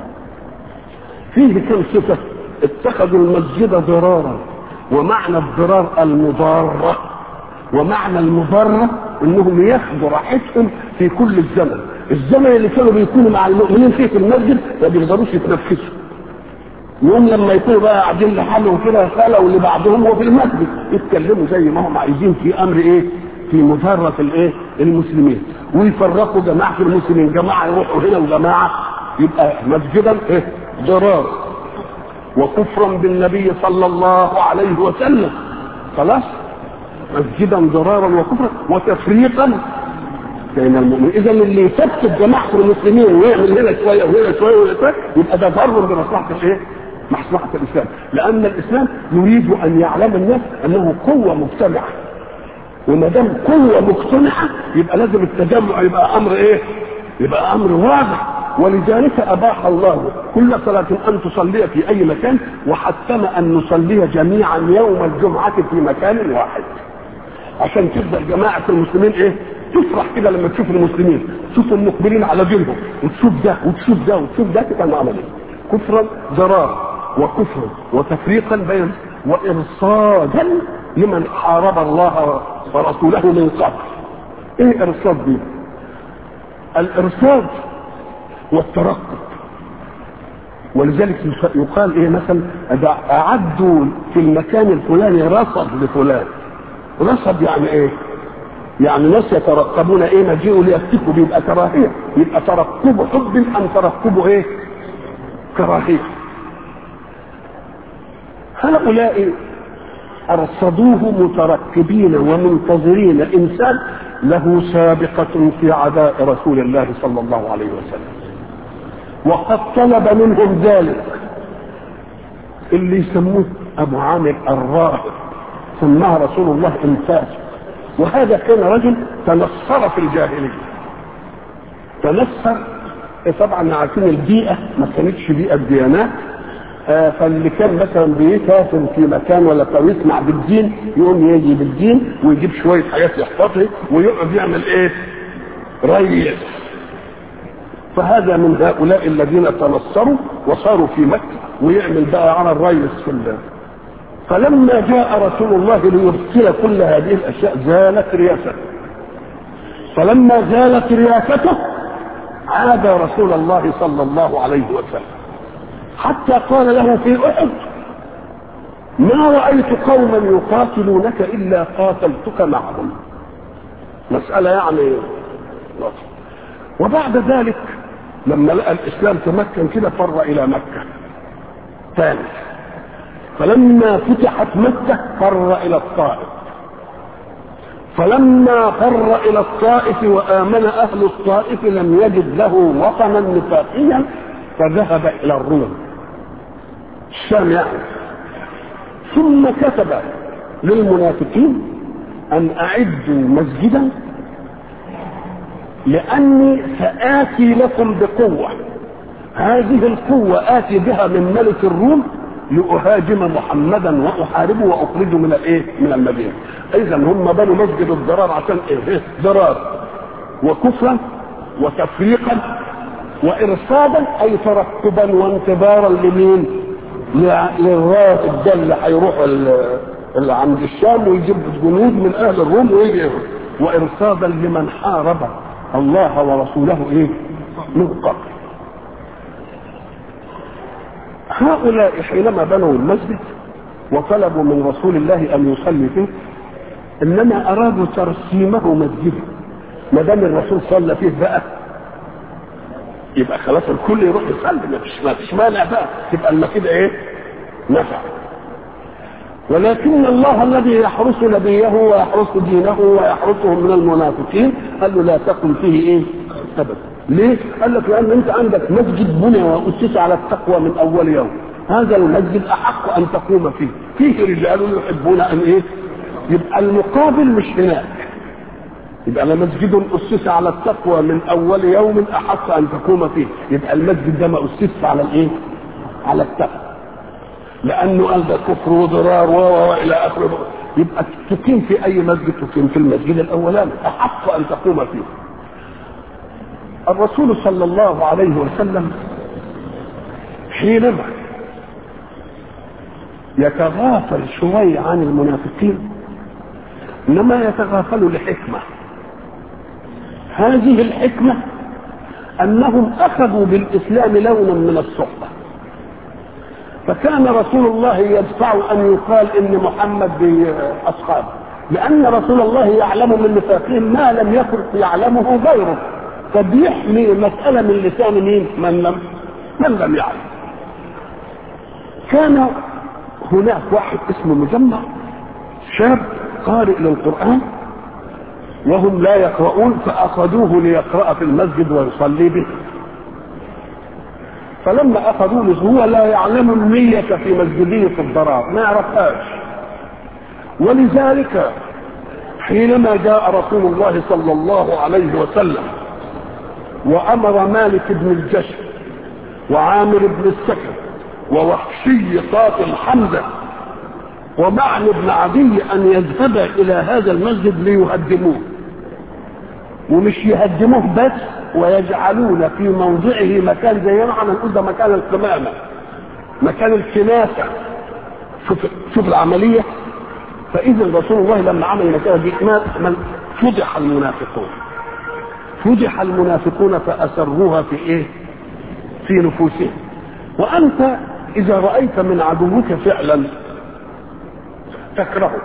فيه كم صفة اتخذوا المسجد ضرارا ومعنى الضرار المضارة ومعنى المضارة انهم ياخدوا راحتهم في كل الزمن الزمن اللي كانوا بيكونوا مع المؤمنين فيه في المسجد ما بيقدروش يتنفسوا يوم لما يكونوا بقى قاعدين لحالهم كده خلوا لبعضهم وفي المسجد يتكلموا زي ما هم عايزين في امر ايه؟ في مفرق الايه؟ المسلمين ويفرقوا جماعه المسلمين جماعه يروحوا هنا وجماعه يبقى مسجدا ايه؟ ضرار وكفرا بالنبي صلى الله عليه وسلم خلاص مسجدا ضرارا وكفرا وتفريقا بين المؤمنين اذا اللي يثبت جماعه المسلمين ويعمل هنا شويه وهنا شويه وهنا شويه يبقى ده ضر بمصلحه الايه؟ مصلحه الاسلام لان الاسلام يريد ان يعلم الناس انه قوه مجتمعه وما دام قوه مجتمعه يبقى لازم التجمع يبقى امر ايه؟ يبقى امر واضح ولذلك اباح الله كل صلاه ان تصلي في اي مكان وحتم ان نصلي جميعا يوم الجمعه في مكان واحد عشان تبدا جماعه المسلمين ايه تفرح كده لما تشوف المسلمين تشوف المقبلين على دينهم وتشوف ده وتشوف ده وتشوف ده تبقى معامله كفرا ضرار وكفرا وتفريقا بين وارصادا لمن حارب الله ورسوله من قبل ايه ارصاد دي الارصاد والترقب ولذلك يقال ايه مثلا اعدوا في المكان الفلاني رصد لفلان رصد يعني ايه يعني ناس يترقبون ايه مجيئوا ليفتكوا بيبقى كراهيه يبقى ترقب حب ام ترقب ايه كراهيه هؤلاء ارصدوه مترقبين ومنتظرين انسان له سابقة في عداء رسول الله صلى الله عليه وسلم وقد طلب منهم ذلك اللي يسموه ابو عامر الراهب سماه رسول الله انفاس وهذا كان رجل تنصر في الجاهليه تنصر طبعا عارفين البيئه ما كانتش بيئه ديانات آه فاللي كان مثلا بيسافر في مكان ولا كان يسمع بالدين يقوم يجي بالدين ويجيب شويه حاجات يحفظها ويقعد يعمل ايه؟ ريس فهذا من هؤلاء الذين تنصروا وصاروا في مكه ويعمل بقى على الريس في الله فلما جاء رسول الله ليرسل كل هذه الاشياء زالت رياسته فلما زالت رياسته عاد رسول الله صلى الله عليه وسلم حتى قال له في احد ما رايت قوما يقاتلونك الا قاتلتك معهم مساله يعني لطف وبعد ذلك لما لقى الاسلام تمكن كده فر الى مكه ثاني فلما فتحت مكه فر الى الطائف فلما فر الى الطائف وامن اهل الطائف لم يجد له وطنا نفاقيا فذهب الى الروم الشام يعني ثم كتب للمنافقين ان اعدوا مسجدا لاني ساتي لكم بقوه هذه القوه اتي بها من ملك الروم لاهاجم محمدا واحاربه واخرجه من الايه؟ من المدينه. اذا هم بنوا مسجد الضرار عشان ايه؟ ضرار وكفرا وتفريقا وارصادا اي ترقبا وانتظارا لمين؟ للراكب ده اللي هيروح اللي عند الشام ويجيب جنود من اهل الروم ويجي وارصادا لمن حارب الله ورسوله ايه؟ من قبل. هؤلاء حينما بنوا المسجد وطلبوا من رسول الله ان يصلي فيه انما ارادوا ترسيمه مسجدا ما دام الرسول صلى فيه بقى يبقى خلاص الكل يروح يصلي ما فيش ما فيش مانع بقى تبقى المسجد ايه؟ نفع ولكن الله الذي يحرس نبيه ويحرس دينه ويحرسهم من المنافقين قال له لا تقم فيه ايه؟ ابدا ليه؟ قال لك لان انت عندك مسجد بني واسس على التقوى من اول يوم هذا المسجد احق ان تقوم فيه فيه رجال يحبون ان ايه؟ يبقى المقابل مش هناك يبقى مسجد اسس على التقوى من اول يوم احق ان تقوم فيه يبقى المسجد ده ما اسس على الايه؟ على التقوى لانه قال ده كفر وضرار و الى اخره يبقى تقيم في اي مسجد تقيم في المسجد الاولاني احق ان تقوم فيه الرسول صلى الله عليه وسلم حينما يتغافل شوي عن المنافقين انما يتغافل لحكمه هذه الحكمه انهم اخذوا بالاسلام لونا من الصحبه فكان رسول الله يدفع ان يقال ان محمد باصحابه لان رسول الله يعلم من نفاقهم ما لم يكن يعلمه غيره فبيحمي مسألة من لسان مين؟ من لم من لم يعلم. كان هناك واحد اسمه مجمع شاب قارئ للقرآن وهم لا يقرؤون فأخذوه ليقرأ في المسجد ويصلي به. فلما أخذوه هو لا يعلم النية في مسجده في الضرار ما يعرفهاش. وامر مالك بن الجشم وعامر بن السكن ووحشي قاتل حمزه ومعن بن عدي ان يذهب الى هذا المسجد ليهدموه ومش يهدموه بس ويجعلون في موضعه مكان زي ما احنا نقول ده مكان القمامه مكان الكناسه شوف شوف العمليه فاذا رسول الله لما عمل المكان دي ما فضح المنافقون فضح المنافقون فاسروها في ايه؟ في نفوسهم وانت اذا رايت من عدوك فعلا تكرهه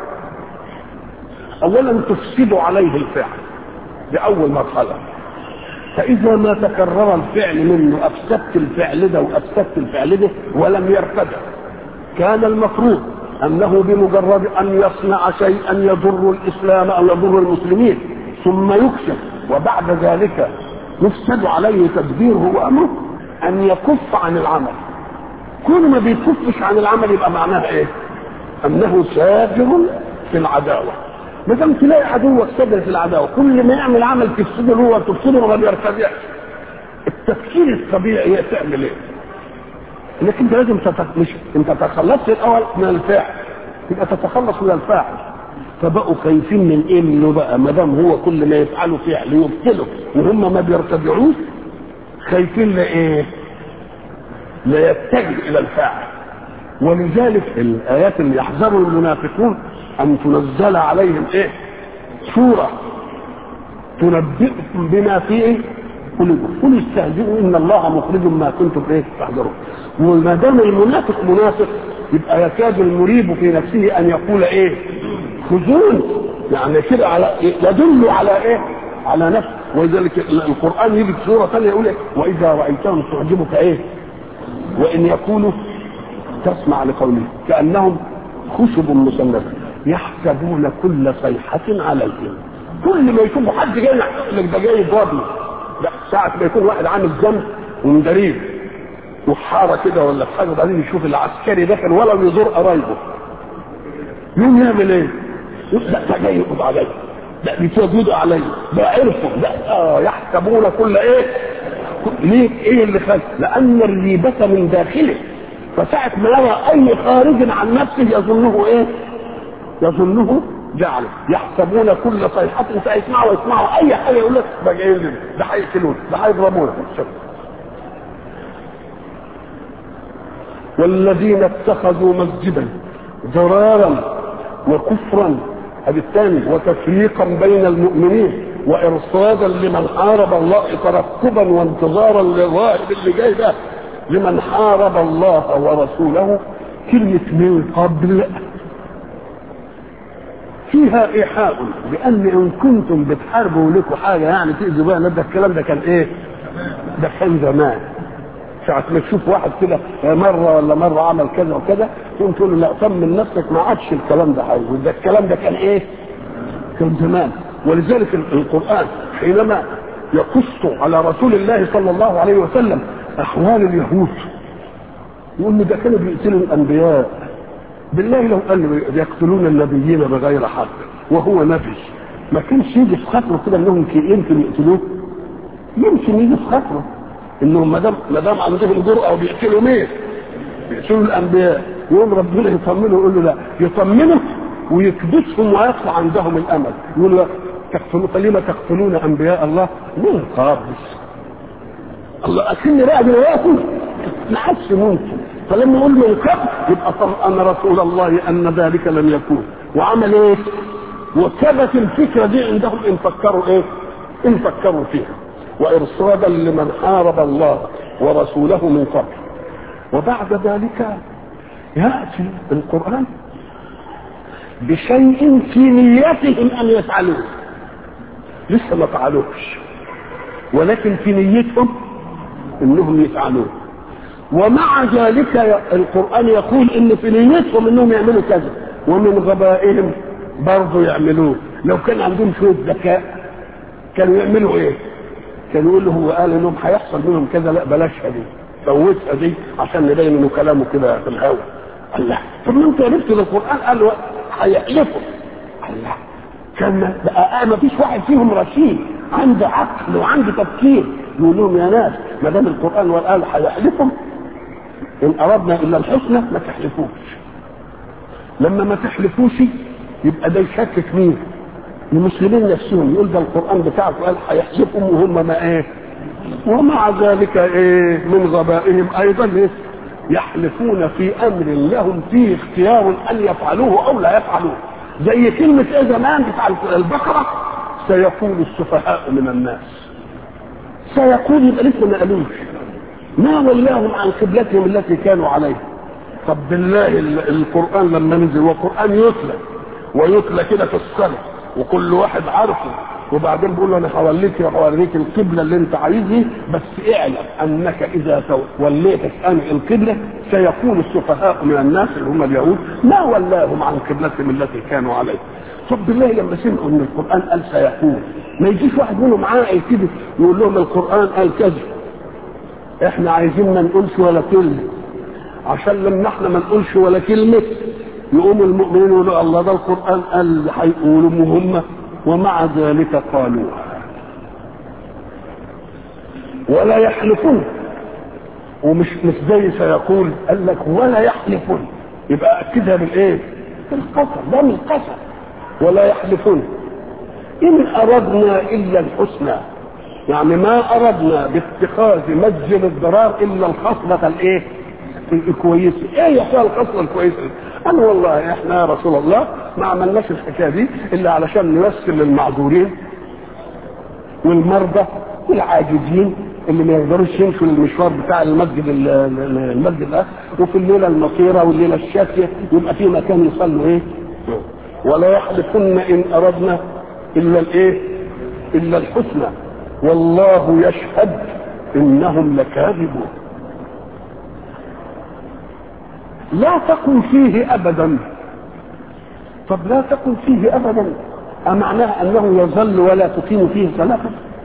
اولا تفسد عليه الفعل باول مرحله فاذا ما تكرر الفعل منه افسدت الفعل ده وافسدت الفعل ده ولم يرتدع كان المفروض انه بمجرد ان يصنع شيئا يضر الاسلام او يضر المسلمين ثم يكشف وبعد ذلك يفسد عليه تدبيره وامره ان يكف عن العمل كل ما بيكفش عن العمل يبقى معناه ايه انه ساجر في العداوه ما دام تلاقي عدوك ساجر في العداوه كل ما يعمل عمل تفسده هو تفسده ما بيرتدعش التفكير الطبيعي هي تعمل ايه انك انت لازم تتخ... مش انت تخلصت الاول من الفاعل يبقى تتخلص من الفاعل فبقوا خايفين من ايه منه بقى ما دام هو كل ما يفعله فعل يبطله وهم ما بيرتدعوش خايفين لايه؟ لا يتجه الى الفاعل ولذلك الايات اللي يحذر المنافقون ان تنزل عليهم ايه؟ سوره تنبئكم بما فيه قلوبكم قل استهزئوا ان الله مخرج ما كنتم ايه تحذرون وما دام المنافق منافق يبقى يكاد المريب في نفسه ان يقول ايه خذون يعني كده على يدل على ايه على نفسه ولذلك القران يجي في سوره ثانيه يقول إيه؟ واذا رايتهم تعجبك ايه وان يكونوا تسمع لقولهم كانهم خشب مسنده يحسبون كل صيحه عليهم كل ما يشوفوا حد جاي يحسب لك ده جاي يضربني لا ساعة ما يكون واحد عامل ذنب ومدريب وحارة كده ولا في حاجة وبعدين يشوف العسكري داخل ولا بيزور قرايبه يوم يعمل ايه؟ لا ده جاي يقبض عليا لا بيتوجدوا عليا ده عرفوا لا اه يحسبون كل ايه؟ ليه؟ ايه اللي خلق؟ لأن الريبة من داخله فساعة ما يرى أي خارج عن نفسه يظنه ايه؟ يظنه جعل يحسبون كل صيحة فيسمعوا يسمعوا أي حاجة يقول لك ده جايين لنا ده هيقتلونا ده هيضربونا والذين اتخذوا مسجدا ضرارا وكفرا هذه الثاني وتفريقا بين المؤمنين وارصادا لمن حارب الله ترقبا وانتظارا للغائب اللي جاي ده لمن حارب الله ورسوله كلمة من قبل فيها ايحاء بان ان كنتم بتحاربوا لكم حاجه يعني تاذوا بها ده الكلام ده كان ايه؟ ده كان زمان ساعة ما تشوف واحد كده مرة ولا مرة عمل كذا وكذا تقوم تقول له لا طمن نفسك ما عادش الكلام ده حاجة ده الكلام ده كان ايه؟ كان زمان ولذلك القرآن حينما يقص على رسول الله صلى الله عليه وسلم أحوال اليهود يقول له ده كانوا بيقتلوا الأنبياء بالله لو قال يقتلون النبيين بغير حق وهو نبي ما كانش يجي في خاطره كده انهم يمكن يقتلوه يمكن يجي في خاطره انهم ما دام ما دام عندهم جرأه وبيقتلوا مين؟ بيقتلوا الانبياء يقوم ربنا يطمنه ويقول له لا يطمنه ويكبسهم ويطلع عندهم الامل يقول له تقتلوا فلما تقتلون انبياء الله من قبل الله اكن بقى دلوقتي ما عادش ممكن فلما يقول من قبل يبقى طمأن رسول الله ان ذلك لم يكون وعمل ايه؟ وثبت الفكره دي عندهم ان فكروا ايه؟ ان فكروا فيها وارصادا لمن حارب الله ورسوله من قبل وبعد ذلك ياتي القران بشيء في نيتهم ان يفعلوه لسه ما فعلوش ولكن في نيتهم انهم يفعلوه ومع ذلك القرآن يقول ان في نيتهم انهم يعملوا كذا ومن غبائهم برضه يعملوه لو كان عندهم شوية ذكاء كانوا يعملوا ايه؟ كانوا يقولوا هو قال انهم هيحصل منهم كذا لا بلاشها دي فوتها دي عشان نبين انه كلامه كده في الهوا الله طب ما انتوا عرفتوا القرآن قال هيحلفوا الله كان بقى ما فيش واحد فيهم رشيد عنده عقل وعنده تفكير يقول لهم يا ناس ما دام القران والآل هيحلفهم ان اردنا الا الحسنى ما تحلفوش لما ما تحلفوش يبقى ده يشكك مين المسلمين نفسهم يقول ده القران بتاعكم قال هيحلفهم وهم ما ايه ومع ذلك ايه من غبائهم ايضا إيه؟ يحلفون في امر لهم فيه اختيار ان يفعلوه او لا يفعلوه زي كلمه ايه زمان بتاع البقره سيقول السفهاء من الناس سيقول يبقى لسه ما قالوش ما ولاهم عن قبلتهم التي كانوا عليها طب بالله القران لما نزل وقران يتلى ويتلى كده في الصلاه وكل واحد عارفه وبعدين بيقول له انا هوليك هوريك القبله اللي انت عايزها بس اعلم انك اذا وليت عن القبله سيكون السفهاء من الناس اللي هم اليهود ما ولاهم عن قبلتهم التي كانوا عليها طب بالله لما سمعوا ان القران قال سيكون ما يجيش واحد منهم عاقل كده يقول لهم القران قال كذا احنا عايزين ما نقولش ولا كلمه عشان لما احنا ما نقولش ولا كلمه يقوموا المؤمنين يقولوا الله ده القران قال هيقولوا هم ومع ذلك قالوها ولا يحلفون ومش مش زي سيقول قال لك ولا يحلفون يبقى اكدها بالايه؟ بالقسم ده من القسم ولا يحلفون ان اردنا الا الحسنى يعني ما اردنا باتخاذ مسجد الضرار الا الخصله الايه؟ الكويسه ايه يا اخويا الخصله الكويسه انا والله احنا يا رسول الله ما عملناش الحكايه دي الا علشان نيسر للمعذورين والمرضى والعاجزين اللي ما يقدروش يمشوا المشوار بتاع المسجد المسجد ده وفي الليله المطيره والليله الشاتيه يبقى في مكان يصلوا ايه؟ ولا يحلفن ان اردنا الا الايه؟ الا الحسنى والله يشهد انهم لكاذبون لا تقم فيه ابدا طب لا تقم فيه ابدا أمعناها أنه يظل ولا تقيم فيه صلاة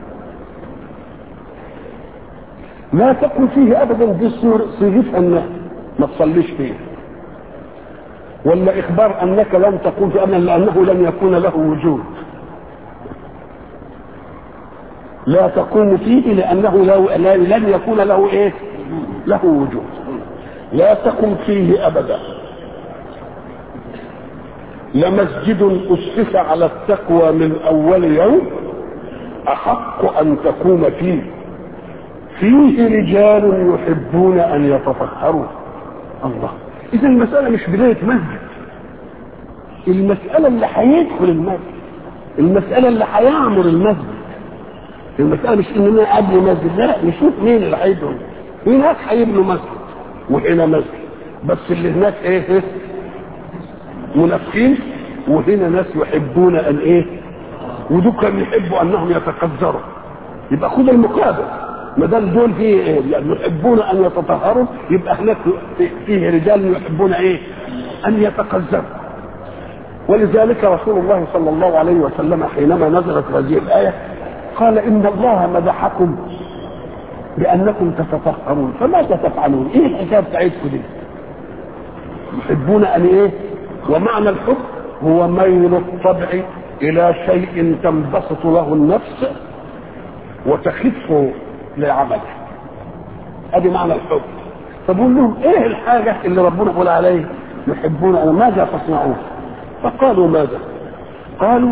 لا تقم فيه أبدا دي صيغتها أنك ما تصليش فيه ولا إخبار أنك لن تقوم في أمن لأنه لن يكون له وجود لا تقوم فيه لأنه لا لن يكون له إيه له وجود لا تقم فيه أبدا لمسجد أسس على التقوى من أول يوم أحق أن تقوم فيه فيه رجال يحبون أن يتطهروا الله إذا المسألة مش بداية مسجد المسألة اللي هيدخل المسجد المسألة اللي هيعمر المسجد المسألة مش إننا أبني مسجد لا نشوف مين اللي هيدخل هناك هيبنوا مسجد وهنا مسجد بس اللي هناك ايه منافقين وهنا ناس يحبون ان ايه ودول كانوا يحبوا انهم يتقذروا يبقى خد المقابل ما دام دول فيه إيه؟ يعني يحبون ان يتطهروا يبقى هناك فيه رجال يحبون ايه ان يتقذروا ولذلك رسول الله صلى الله عليه وسلم حينما نزلت هذه الايه قال ان الله مدحكم بانكم تتطهرون فماذا تفعلون؟ ايه الحكايه بتاعتكم دي؟ يحبون ان ايه؟ ومعنى الحب هو ميل الطبع الى شيء تنبسط له النفس وتخفه لعمله. ادي معنى الحب. فبقول لهم ايه الحاجه اللي ربنا يقول عليه يحبون انا ماذا تصنعون؟ فقالوا ماذا؟ قالوا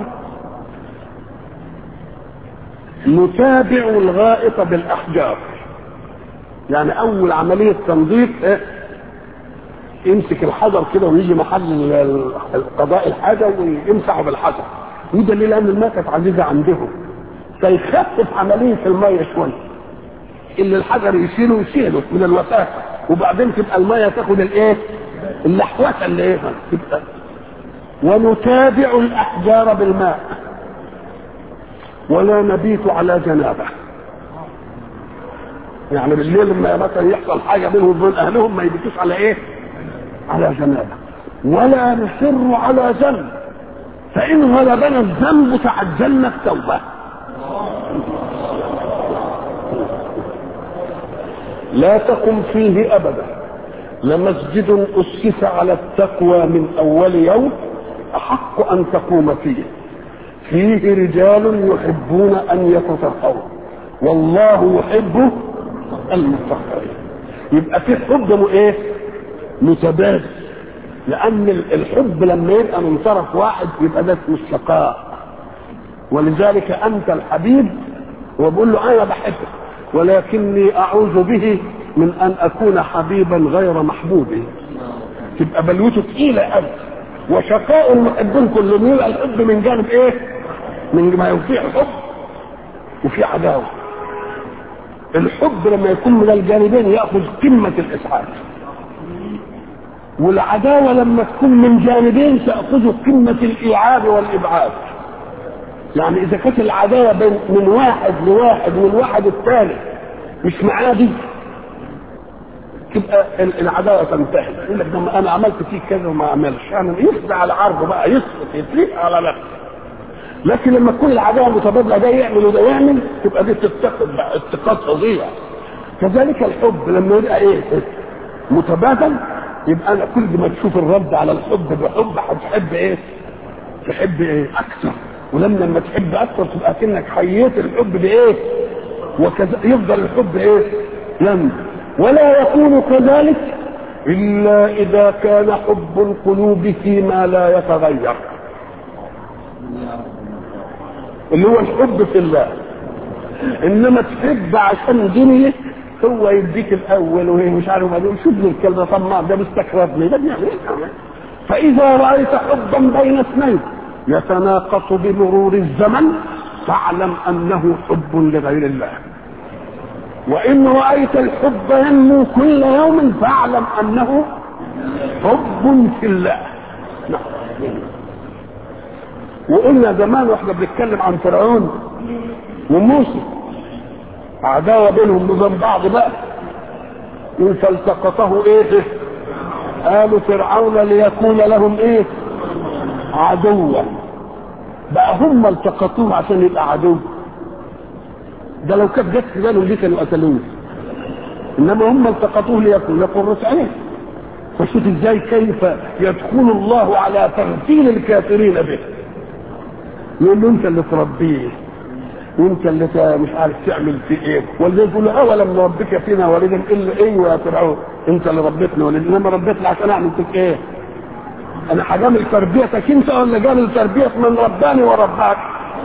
نتابع الغائط بالاحجار يعني اول عمليه تنظيف إيه؟ يمسك الحجر كده ويجي محل قضاء الحاجه ويمسحه بالحجر وده ليه لان الماء كانت عزيزه عندهم فيخفف عمليه الميه شويه اللي الحجر يشيله يشيله من الوساخه وبعدين تبقى الميه تاخد الايه؟ اللحوسه اللي ايه تبقى ونتابع الاحجار بالماء ولا نبيت على جنابه يعني بالليل لما مثلا يحصل حاجه بينهم وبين اهلهم ما يبكوش على ايه؟ على جنابه ولا نصر على ذنب فان غلبنا الذنب تعجلنا التوبه لا تقم فيه ابدا لمسجد اسس على التقوى من اول يوم احق ان تقوم فيه فيه رجال يحبون ان يتطهروا والله يحب المتطهرين يبقى في حب م- ايه متبادل لان ال- الحب لما يبقى من طرف واحد يبقى ده اسمه الشقاء ولذلك انت الحبيب وبقول له انا بحبك ولكني اعوذ به من ان اكون حبيبا غير محبوب تبقى بلوته تقيله قوي وشقاء المحبين كلهم يبقى الحب من جانب ايه؟ من ما يفيع حب وفي عداوه الحب لما يكون من الجانبين ياخذ قمه الاسعاد والعداوه لما تكون من جانبين تاخذ قمه الايعاب والابعاد يعني اذا كانت العداوه بين من واحد لواحد والواحد الثاني مش معادي تبقى ال- العداوه تنتهي يقول لك ده ما انا عملت فيك كذا وما عملش يعني يخفى على عرضه بقى يسقط يتليق على نفسه لكن لما تكون العداوه متبادله ده يعمل وده يعمل تبقى دي تتخذ بقى اتقاد فظيع كذلك الحب لما يبقى ايه متبادل يبقى انا كل ما تشوف الرد على الحب بحب هتحب ايه تحب ايه اكثر ولما لما تحب اكثر تبقى كانك حييت الحب بايه وكذا يفضل الحب ايه ينمو ولا يكون كذلك الا اذا كان حب القلوب فيما لا يتغير اللي هو الحب في الله انما تحب عشان دنيا هو يديك الاول وهي مش عارف بعدين شوف لي الكلب ده طماع ده مستكرهني ده بيعمل ايه فاذا رايت حبا بين اثنين يتناقص بمرور الزمن فاعلم انه حب لغير الله وان رايت الحب ينمو كل يوم فاعلم انه حب في الله نعم وقلنا زمان واحنا بنتكلم عن فرعون وموسى عداوه بينهم وبين بعض بقى يقول فالتقطه ايه آل فرعون ليكون لهم ايه عدوا بقى هم التقطوه عشان يبقى عدو ده لو كانت جت في بالهم دي كانوا قتلوه انما هم التقطوه ليكون لقرة عين فشوف ازاي كيف يدخل الله على تغفيل الكافرين به يقول له انت اللي تربيه وانت اللي ت- مش عارف تعمل في ايه واللي يقول له اولم نربك فينا ولدا الا ايوه يا فرعون انت اللي ربيتنا ولدا انما ربيتنا عشان اعمل فيك ايه؟ انا هجامل تربيتك انت ولا جامل تربيه من رباني ورباك؟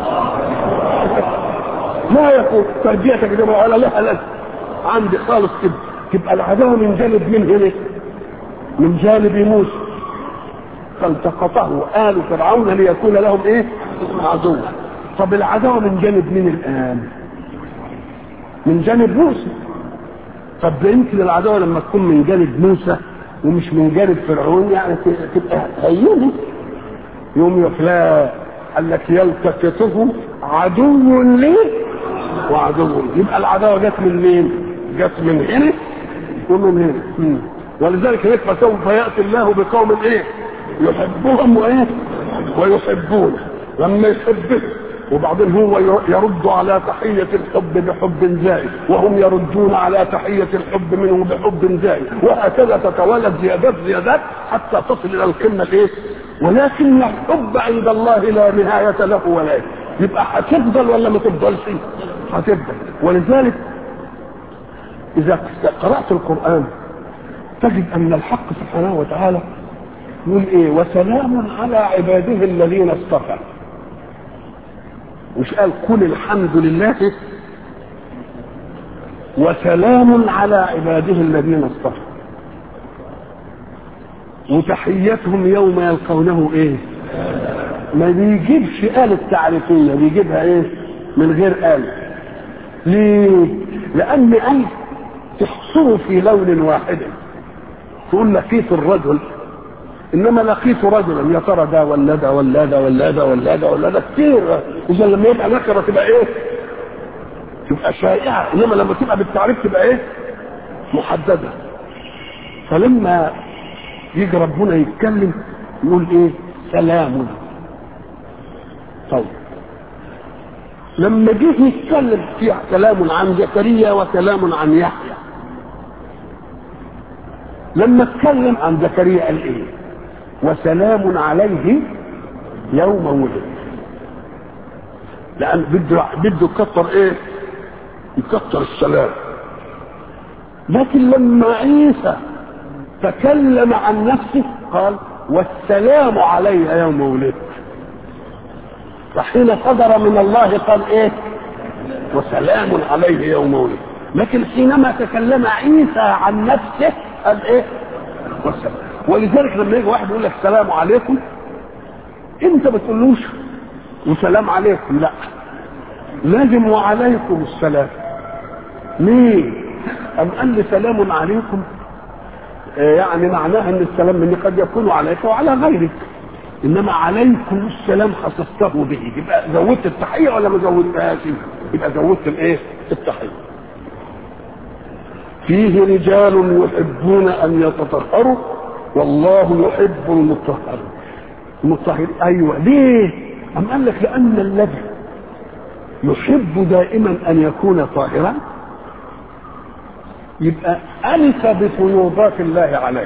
لا يكون تربيتك دي ولا لها لازمه عندي خالص كده تبقى العداوه من جانب من هنا من جانب موسى فالتقطه آل فرعون ليكون لهم ايه؟ عدوا طب العداوه من جانب مين الان؟ من جانب موسى طب ده يمكن العداوه لما تكون من جانب موسى ومش من جانب فرعون يعني ت- تبقى هينه يوم يقول لا قال لك يلتقطه عدو لي وعدو لي. يبقى العداوه جت من مين؟ جت من هنا ومن هنا مم. ولذلك هيك فسوف ياتي الله بقوم ايه؟ يحبهم وايه؟ ويحبونه لما يحبه وبعدين هو يرد على تحية الحب بحب زائد وهم يردون على تحية الحب منه بحب زائد وهكذا تتوالد زيادات زيادات حتى تصل إلى القمة الإيه؟ ولكن الحب عند الله لا نهاية له ولا إيه. يبقى هتفضل ولا ما تفضلش؟ هتفضل ولذلك إذا قرأت القرآن تجد أن الحق سبحانه وتعالى يقول إيه وسلام على عباده الذين اصطفى مش قال قل الحمد لله وسلام على عباده الذين اصطفى وتحيتهم يوم يلقونه ايه ما بيجيبش آلة تعريفية بيجيبها ايه من غير آلة ليه لأن آية تحصره في لون واحد تقول لقيت الرجل انما لقيت رجلا يا ترى ده ولا ده ولا ده ولا ده ولا ده ولا ده كتير اذا لما يبقى نكره تبقى ايه؟ تبقى شائعه انما لما تبقى بالتعريف تبقى ايه؟ محدده فلما يجي ربنا يتكلم يقول ايه؟ سلام طيب لما جه يتكلم في كلام عن زكريا وكلام عن يحيى لما اتكلم عن زكريا قال ايه؟ وسلام عليه يوم ولد لان بده بده يكتر ايه يكثر السلام لكن لما عيسى تكلم عن نفسه قال والسلام علي يوم ولدت فحين صدر من الله قال ايه وسلام عليه يوم ولدت لكن حينما تكلم عيسى عن نفسه قال ايه والسلام ولذلك لما يجي واحد يقول لك السلام عليكم انت ما تقولوش وسلام عليكم لا لازم وعليكم السلام ليه أم قال لي سلام عليكم آه يعني معناها ان السلام مني قد يكون عليك وعلى غيرك انما عليكم السلام خصصته به يبقى زودت التحيه ولا ما زودتهاش يبقى زودت الايه التحيه فيه رجال يحبون ان يتطهروا والله يحب المطهرين المطهرين ايوه ليه ام قال لك لان الذي يحب دائما ان يكون طاهرا يبقى ألف بفيوضات الله عليه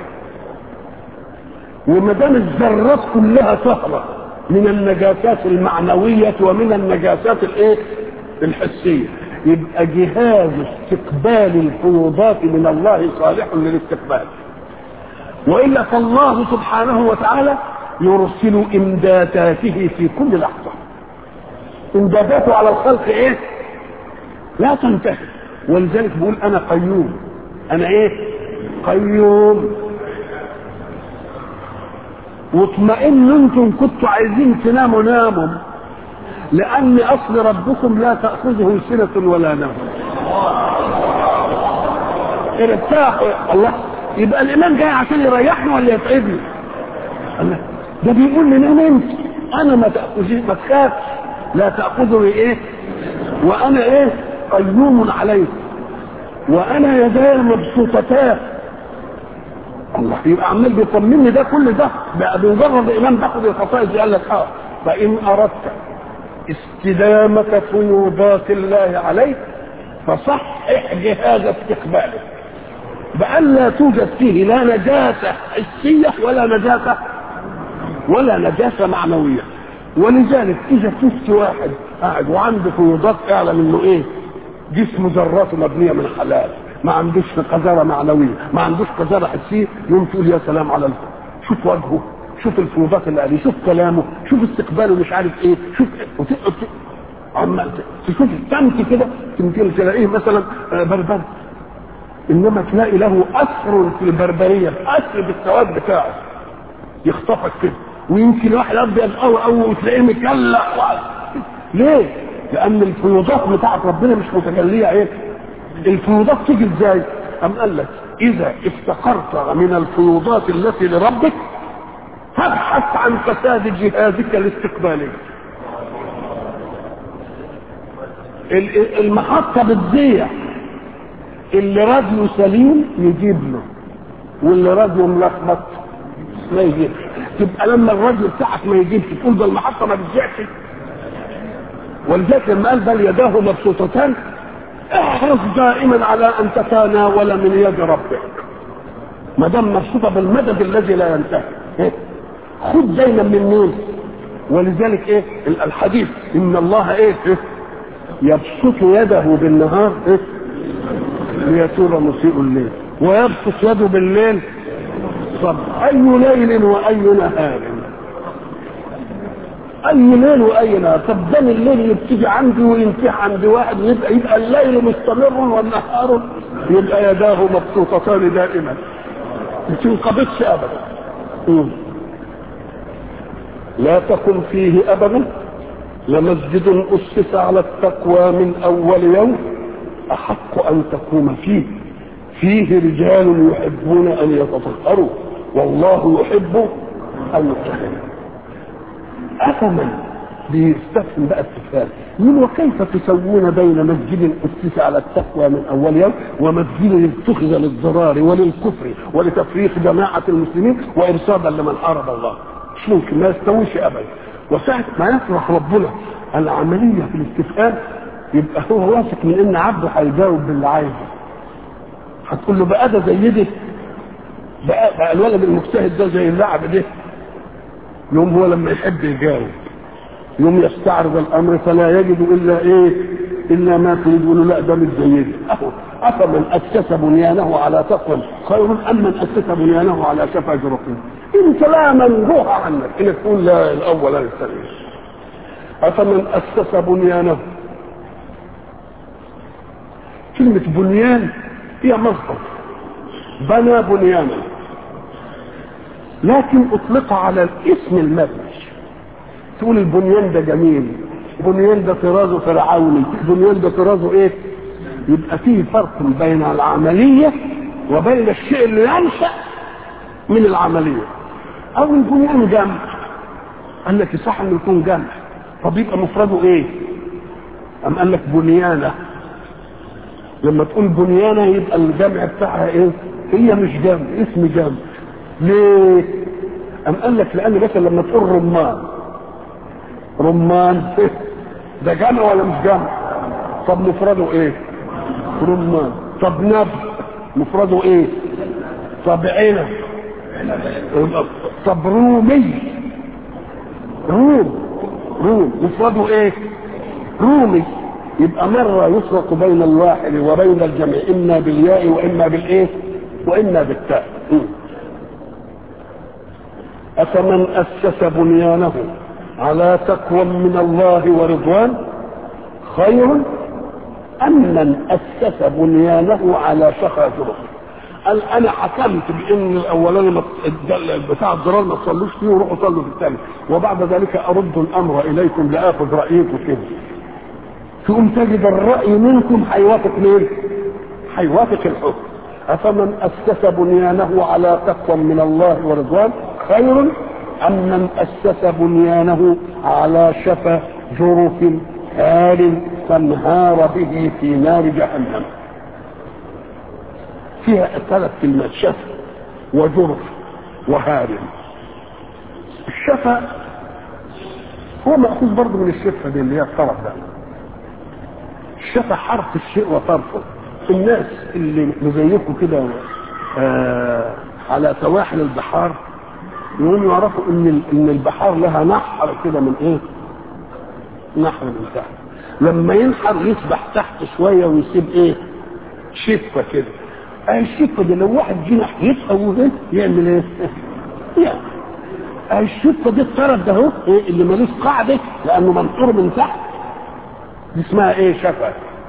وما دام الذرات كلها طهرة من النجاسات المعنوية ومن النجاسات الايه؟ الحسية يبقى جهاز استقبال الفيوضات من الله صالح للاستقبال والا فالله سبحانه وتعالى يرسل امداداته في كل لحظه امداداته على الخلق ايه لا تنتهي ولذلك بيقول انا قيوم انا ايه قيوم واطمئنوا انتم كنتوا عايزين تناموا ناموا لان اصل ربكم لا تاخذه سنه ولا نوم ارتاحوا الله يبقى الامام جاي عشان يريحنا ولا يتعبني الله ده بيقول لي نام انت انا ما تاخذي ما تخافش لا تاخذني ايه وانا ايه قيوم عليكم وانا يداي مبسوطتان الله يبقى عمال بيطمني ده كل ده بقى بمجرد الامام باخد الخصائص قال لك اه فان اردت استدامة فيوضات الله عليك فصحح جهاز استقباله بأن لا توجد فيه لا نجاسة حسية ولا نجاسة ولا نجاسة معنوية ولذلك إذا شفت واحد قاعد وعنده فيوضات اعلم انه ايه جسمه ذراته مبنيه من حلال ما عندوش قذاره معنويه ما عندوش قذاره حسيه يوم تقول يا سلام على الفضل شوف وجهه شوف الفروضات اللي عليه شوف كلامه شوف استقباله مش عارف ايه شوف عمال تشوف السمت كده يمكن تلاقيه مثلا بربري انما تلاقي له اثر في البربريه اثر بالسواد بتاعه يخطفك كده ويمكن واحد ابيض قوي قوي وتلاقيه مكلع ليه؟ لان الفيوضات بتاعت ربنا مش متجليه ايه الفيوضات تيجي ازاي ام قال لك اذا افتقرت من الفيوضات التي لربك فابحث عن فساد جهازك الاستقبالي المحطه بتضيع اللي راديو سليم يجيب له واللي راديو ملخبط ما يجيبش تبقى لما الراديو بتاعك ما يجيبش تقول ده المحطه ما بتذيعش ولذلك لما قال بل يداه مبسوطتان احرص دائما على ان تتناول من يد ربك ما دام مبسوطه بالمدد الذي لا ينتهي إيه؟ خذ دايما من مين ولذلك ايه الحديث ان الله ايه, إيه؟ يبسط يده بالنهار إيه؟ ليتوب مسيء الليل ويبسط يده بالليل صب اي ليل واي نهار اي ليل واي نهار طب ده الليل يبتدي عندي وينتهي عند واحد يبقى يبقى الليل مستمر والنهار يبقى يداه مبسوطتان دائما ما تنقبضش ابدا مم. لا تكن فيه ابدا لمسجد اسس على التقوى من اول يوم احق ان تقوم فيه فيه رجال يحبون ان يتطهروا والله يحب المطهرين افمن بيستفهم بقى استفهام يقول وكيف تسوون بين مسجد اسس على التقوى من اول يوم ومسجد اتخذ للضرار وللكفر ولتفريق جماعه المسلمين وارصادا لمن حارب الله مش ممكن ما يستويش ابدا وساعه ما يفرح ربنا العمليه في الاستفهام يبقى هو واثق من ان عبده هيجاوب باللي عايزه هتقول له بقى ده زي ده بقى, بقى الولد المجتهد ده زي اللعب ده يوم هو لما يحب يجاوب يوم يستعرض الامر فلا يجد الا ايه الا ما تريد يقولوا لا ده مش زي اهو افمن اسس بنيانه على تقوى خير ام من اسس بنيانه على شفا جرف انت لا منزوح عنك انك تقول لا الاول لا الثاني افمن اسس بنيانه كلمة بنيان هي مصدر بنى بنيانا لكن اطلق على الاسم المبني تقول البنيان ده جميل بنيان ده طرازه فرعوني بنيان ده طرازه ايه يبقى فيه فرق بين العملية وبين الشيء اللي ينشأ من العملية او البنيان جمع قال لك صح انه يكون جمع طب يبقى مفرده ايه ام قال لك بنيانه لما تقول بنيانه يبقى الجمع بتاعها ايه هي مش جمع اسم جمع ليه ام قال لك لان مثلا لما تقول رمان رمان ده جمع ولا مش جمع طب مفرده ايه رمان طب نبت مفرده ايه طب عنب طب رومي روم روم مفرده ايه رومي يبقى مرة يفرق بين الواحد وبين الجمع إما بالياء وإما بالإيه وإما بالتاء أفمن أسس بنيانه على تقوى من الله ورضوان خير أم من أسس بنيانه على شفا جرف قال أنا حكمت بأن الأولاني بتاع الضرار ما تصلوش فيه وروحوا صلوا في الثاني وبعد ذلك أرد الأمر إليكم لآخذ رأيكم كده تقوم تجد الرأي منكم هيوافق مين؟ هيوافق الحكم أفمن أسس بنيانه على تقوى من الله ورضوان خير أم من أسس بنيانه على شفا جرف هار فانهار به في نار جهنم فيها ثلاث كلمات شفا وجرف وهار الشفا هو مأخوذ برضه من الشفة دي اللي هي الطرف ده الشفا حرف الشيء وطرفه الناس اللي زيكم كده آه على سواحل البحار يقوموا يعرفوا ان ان البحار لها نحر كده من ايه؟ نحر من تحت لما ينحر يسبح تحت شويه ويسيب ايه؟ شفه كده اهي الشفه دي لو واحد جه ناحيتها وهي يعمل ايه؟ يعني اهي الشفه دي الطرف ده اهو إيه اللي ملوش قاعده لانه منحور من تحت دي اسمها ايه شفا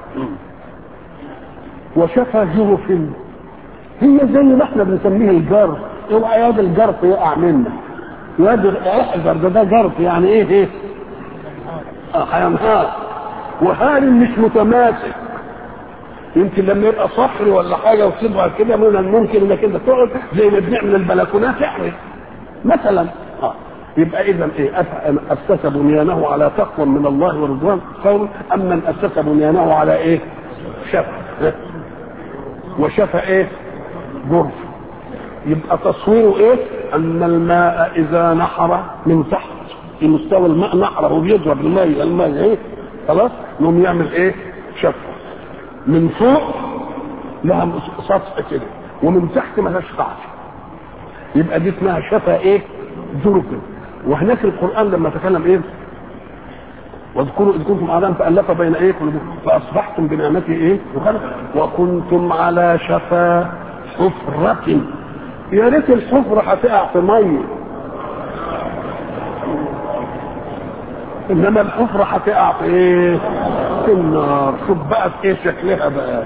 وشفا جرف هي زي ما احنا بنسميه الجرف اوعى ياد الجرف يقع منا ياد احذر ده ده جرف يعني ايه ايه اه هينهار وهار مش متماسك يمكن لما يبقى صخري ولا حاجه وتصبغ كده من الممكن انك انت تقعد زي ما بنعمل البلكونات احرق مثلا اه يبقى اذا ايه اسس بنيانه على تقوى من الله ورضوان خير ام من اسس بنيانه على ايه؟ شفا وشفا ايه؟ جرف يبقى تصويره ايه؟ ان الماء اذا نحر من تحت في مستوى الماء نحره وبيضرب الماء الماء ايه؟ خلاص؟ يقوم يعمل ايه؟ شفا من فوق لها سطح كده ومن تحت ملهاش قاعده يبقى دي اسمها شفا ايه؟ جرف وهناك القران لما تكلم ايه واذكروا اذ كنتم اعلام فالف بين ايه فاصبحتم بنعمته ايه وكنتم على شفا حفرة يا ريت الحفرة هتقع في مية انما الحفرة هتقع في ايه في النار شوف بقى في ايه شكلها بقى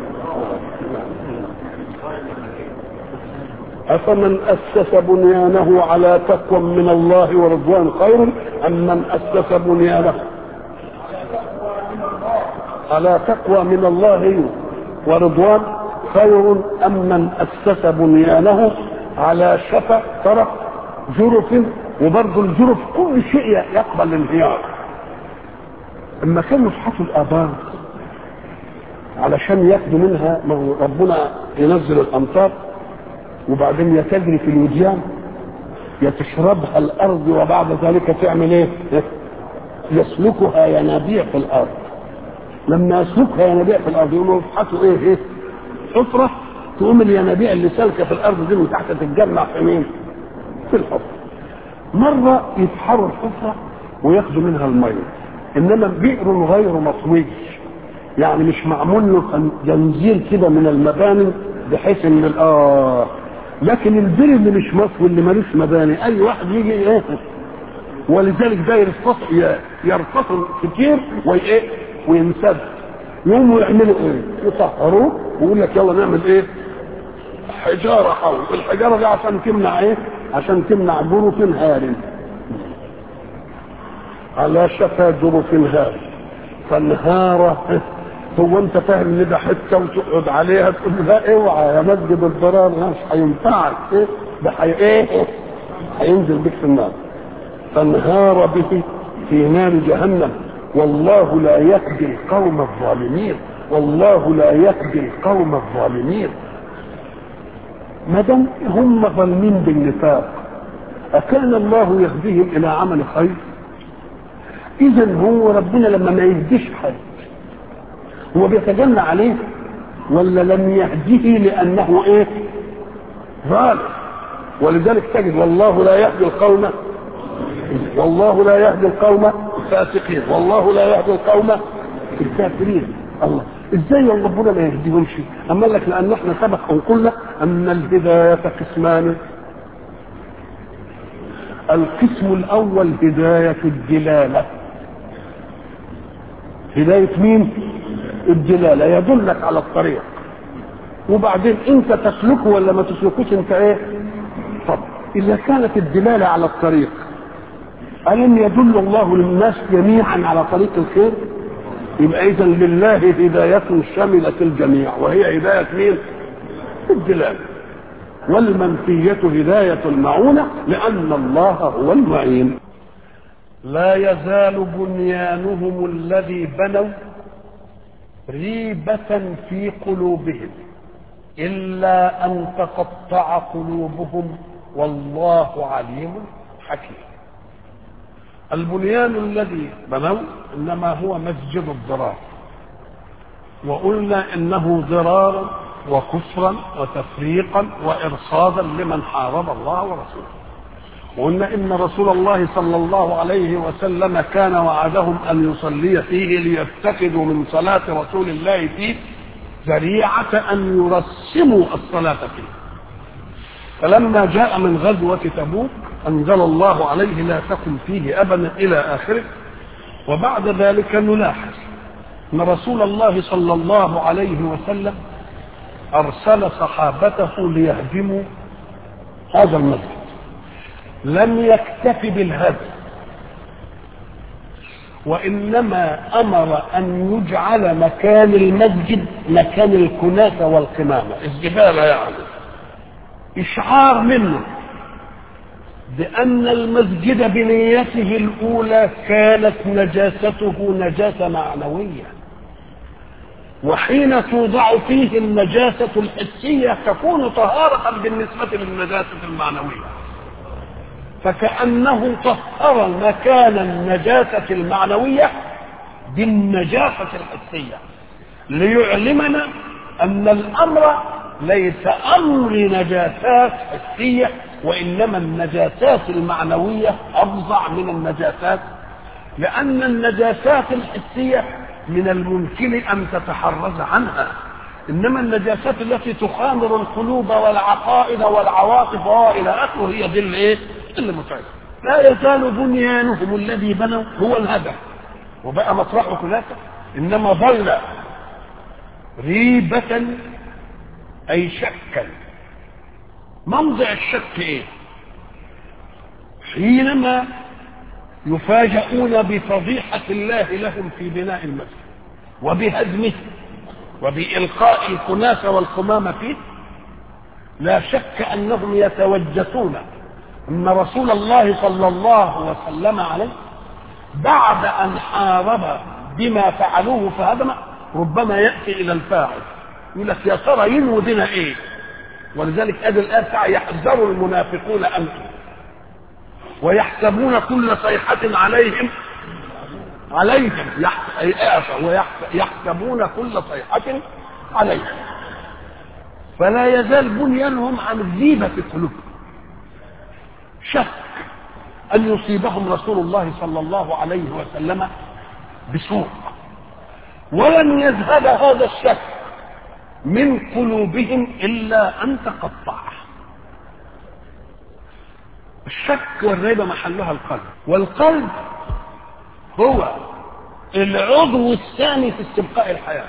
أفمن أسس بنيانه على تقوى من الله ورضوان خير أم من أسس بنيانه على تقوى من الله ورضوان خير أم من أسس بنيانه على شفا طرف جرف وبرضه الجرف كل شيء يقبل الانهيار اما كانوا يفحصوا الابار علشان ياخدوا منها ربنا ينزل الامطار وبعدين يتجري في الوديان يتشربها الارض وبعد ذلك تعمل ايه؟ يسلكها ينابيع في الارض لما يسلكها ينابيع في الارض يقوموا يفحصوا ايه ايه؟ حفره تقوم الينابيع اللي سالكه في الارض دي وتحت تتجمع في مين؟ في الحفره. مره يفحروا الحفره وياخدوا منها الميه انما بئر غير مطوي يعني مش معمول له جنزير كده من المباني بحيث ان ال- اه لكن البر اللي مش مصر واللي ملوش مباني اي واحد يجي ايه ولذلك ده يرتص يرتصل كتير وايه وينسد يقوموا يعملوا ايه؟ يطهروه ويقول لك يلا نعمل ايه؟ حجاره حول الحجاره دي عشان تمنع ايه؟ عشان تمنع جرف هار على شفا جرف هار فانهار هو انت فاهم ان ده حته وتقعد عليها تقول لا اوعى يا مسجد الضرار مش هينفعك ايه ده حي ايه هينزل بك في النار فانهار به في نار جهنم والله لا يهدي القوم الظالمين والله لا يهدي القوم الظالمين ما دام هم ظالمين بالنفاق أكان الله يهديهم إلى عمل خير؟ إذا هو ربنا لما ما يهديش حد هو بيتجنى عليه ولا لم يهديه لأنه إيه؟ ظالم ولذلك تجد والله لا يهدي القوم والله لا يهدي القوم الفاسقين والله لا يهدي القوم الكافرين الله ازاي ربنا ما يهديهمش اما لك لان احنا سبق ان قلنا ان الهدايه قسمان القسم الاول هدايه الدلاله هدايه مين الدلاله يدلك على الطريق وبعدين انت تسلكه ولا ما تسلكوش انت ايه طب اذا كانت الدلاله على الطريق ألم يدل الله للناس جميعا على طريق الخير؟ يبقى إذا لله هداية شملت الجميع وهي هداية مين؟ الدلالة والمنفية هداية المعونة لأن الله هو المعين لا يزال بنيانهم الذي بنوا ريبة في قلوبهم إلا أن تقطع قلوبهم والله عليم حكيم البنيان الذي بنوا انما هو مسجد الضرار وقلنا انه ضرارا وكفرا وتفريقا وارصادا لمن حارب الله ورسوله وقلنا ان رسول الله صلى الله عليه وسلم كان وعدهم ان يصلي فيه ليتخذوا من صلاه رسول الله فيه ذريعه ان يرسموا الصلاه فيه فلما جاء من غزوه تبوك أنزل الله عليه لا تقم فيه أبدا إلى آخره وبعد ذلك نلاحظ أن رسول الله صلى الله عليه وسلم أرسل صحابته ليهدموا هذا المسجد لم يكتف بالهدم وإنما أمر أن يجعل مكان المسجد مكان الكناسة والقمامة الزبالة يعني إشعار منه بأن المسجد بنيته الأولى كانت نجاسته نجاسة معنوية وحين توضع فيه النجاسة الحسية تكون طهارة بالنسبة للنجاسة المعنوية فكأنه طهر مكان النجاسة المعنوية بالنجاسة الحسية ليعلمنا أن الأمر ليس أمر نجاسات حسية وإنما النجاسات المعنوية أفظع من النجاسات لأن النجاسات الحسية من الممكن أن تتحرز عنها إنما النجاسات التي تخامر القلوب والعقائد والعواطف وإلى آخره هي دي الإيه؟ اللي متعبة لا يزال بنيانهم الذي بنوا هو الهدف وبقى مطرحه خلافه إنما ظل ريبة أي شكا موضع الشك ايه حينما يفاجؤون بفضيحة الله لهم في بناء المسجد وبهدمه وبإلقاء الكناسة والقمامة فيه لا شك أنهم يتوجسون أن رسول الله صلى الله وسلم عليه بعد أن حارب بما فعلوه فهدم ربما يأتي إلى الفاعل يقول لك يا ترى ينوي بنا إيه ولذلك ادي الايه يحذر المنافقون انتم ويحسبون كل صيحة عليهم عليهم ويحسبون كل صيحة عليهم فلا يزال بنيانهم عن الريبة في قلوبهم شك أن يصيبهم رسول الله صلى الله عليه وسلم بسوء ولن يذهب هذا الشك من قلوبهم الا ان تقطع الشك والريبه محلها القلب والقلب هو العضو الثاني في استبقاء الحياه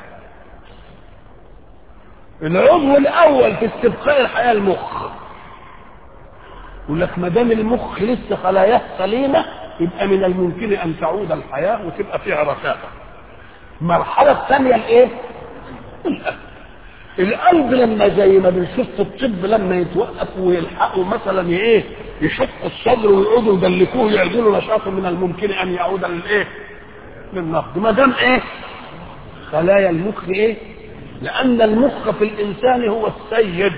العضو الاول في استبقاء الحياه المخ يقول لك ما دام المخ لسه خلاياه سليمه يبقى من الممكن ان تعود الحياه وتبقى فيها رفاقه المرحله الثانيه الايه القلب القلب لما زي ما بنشوف في الطب لما يتوقف ويلحقوا مثلا ايه يشقوا الصدر ويقعدوا يدلكوه يعملوا نشاط من الممكن ان يعود للايه للنقد ما دام ايه خلايا المخ ايه لان المخ في الانسان هو السيد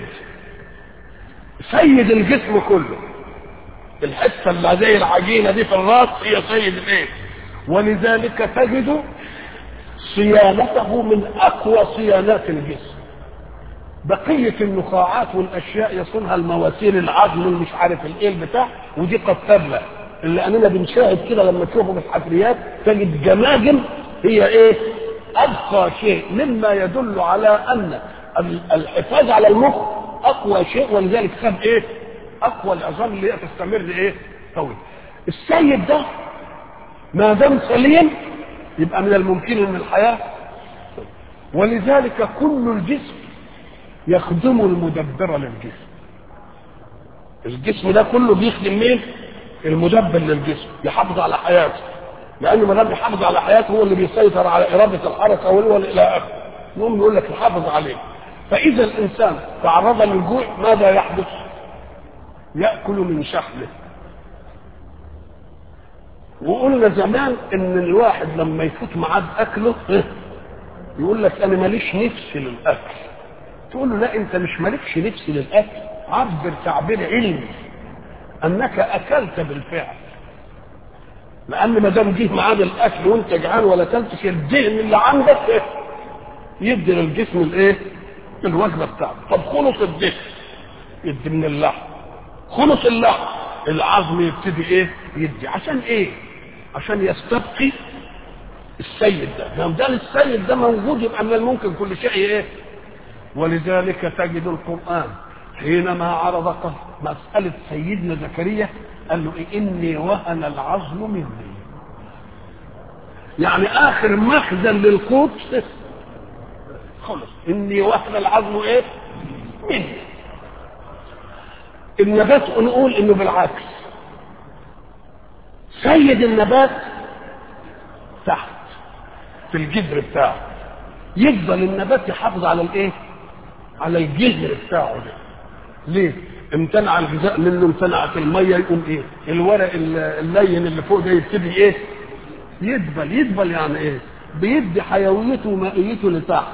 سيد الجسم كله الحته اللي زي العجينه دي في الراس هي سيد الايه ولذلك تجد صيانته من اقوى صيانات الجسم بقية النخاعات والأشياء يصونها المواسير العظم اللي مش عارف الإيه بتاع ودي قد تبلى اللي أننا بنشاهد كده لما تشوفوا في الحفريات تجد جماجم هي إيه؟ أبقى شيء مما يدل على أن الحفاظ على المخ أقوى شيء ولذلك خد إيه؟ أقوى العظام اللي هي تستمر إيه؟ طويل. السيد ده ما دام سليم يبقى من الممكن ان الحياه ولذلك كل الجسم يخدم المدبر للجسم الجسم ده كله بيخدم مين المدبر للجسم يحافظ على حياته لانه ما دام بيحافظ على حياته هو اللي بيسيطر على اراده الحركه وهو الى اخره المهم يقول لك يحافظ عليه فاذا الانسان تعرض للجوع ماذا يحدث ياكل من شحمه وقلنا زمان ان الواحد لما يفوت ميعاد اكله يقول لك انا ماليش نفس للاكل تقول له لا انت مش مالكش نفس للاكل عبر تعبير علمي انك اكلت بالفعل لان ما دام جه ميعاد الاكل وانت جعان ولا اكلتش الدهن اللي عندك يدي للجسم الايه؟ الوجبه بتاعته طب خلص الدهن يدي من اللحم خلص اللحم العظم يبتدي ايه؟ يدي عشان ايه؟ عشان يستبقي السيد ده ما دام السيد ده موجود يبقى من الممكن كل شيء ايه؟ ولذلك تجد القرآن حينما عرض مسألة سيدنا زكريا قال له إيه إني وهن العظم مني يعني آخر مخزن للقوت خلص إني وهن العظم إيه مني النبات نقول إنه بالعكس سيد النبات تحت في الجذر بتاعه يفضل النبات يحافظ على الايه على الجذر بتاعه ده ليه امتنع الغذاء منه امتنعت الميه يقوم ايه الورق اللين اللي فوق ده يبتدي ايه يدبل يدبل يعني ايه بيدي حيويته ومائيته لتحت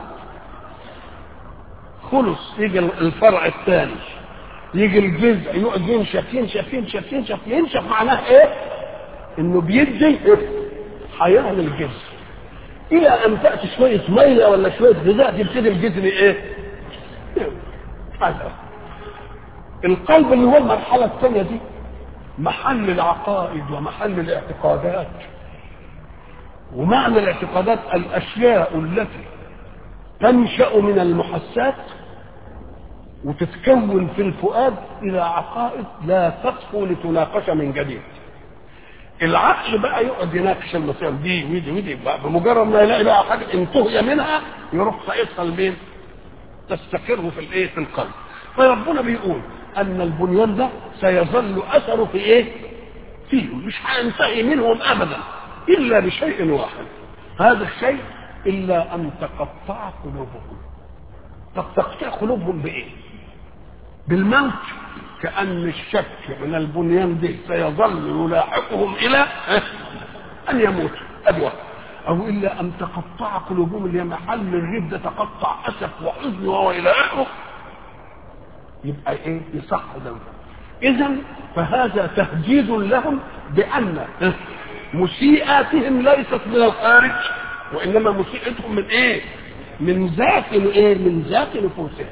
خلص يجي الفرع الثاني يجي الجذع يقعد ينشف ينشف ينشف ينشف ينشف معناه ايه انه بيدي إيه؟ حياه للجذع الى ان تاتي شويه ميه ولا شويه غذاء تبتدي الجذر ايه هذا القلب اللي هو المرحله الثانيه دي محل العقائد ومحل الاعتقادات ومعنى الاعتقادات الاشياء التي تنشا من المحسات وتتكون في الفؤاد الى عقائد لا تطفو لتناقش من جديد العقل بقى يقعد يناقش المسائل دي ودي ودي بمجرد ما يلاقي بقى حاجه انتهي منها يروح ساقطها لمين؟ تستقر في الايه؟ في القلب. فربنا بيقول ان البنيان ده سيظل اثره في ايه؟ فيه مش هينتهي منهم ابدا الا بشيء واحد. هذا الشيء الا ان تقطع قلوبهم. طب تقطع قلوبهم بايه؟ بالموت كأن الشك من البنيان ده سيظل يلاحقهم إلى أن يموتوا أدوى أو إلا أن تقطع قلوبهم اللي محل الريب ده تقطع أسف وحزن وهو إلى آخره يبقى إيه يصح ده إذا فهذا تهديد لهم بأن مسيئاتهم ليست من الخارج وإنما مسيئتهم من إيه؟ من ذات إيه؟ من ذات نفوسهم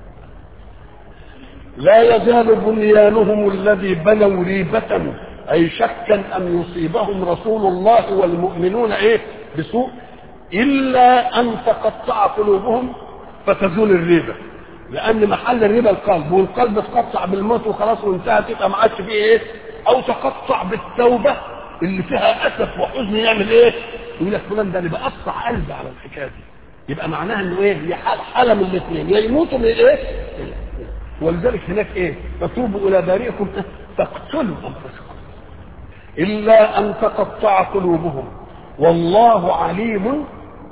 لا يزال بنيانهم الذي بنوا ريبة أي شكا أن يصيبهم رسول الله والمؤمنون إيه بسوء الا ان تقطع قلوبهم فتزول الريبه لان محل الريبه القلب والقلب اتقطع بالموت وخلاص وانتهت يبقى ما عادش فيه ايه او تقطع بالتوبه اللي فيها اسف وحزن يعمل ايه يقول لك فلان ده اللي بقطع قلبي على الحكايه دي يبقى معناها انه ايه هي حال حاله من الاثنين يا يموتوا من ايه ولذلك هناك ايه فتوبوا الى بارئكم تقتلوا انفسكم الا ان تقطع قلوبهم والله عليم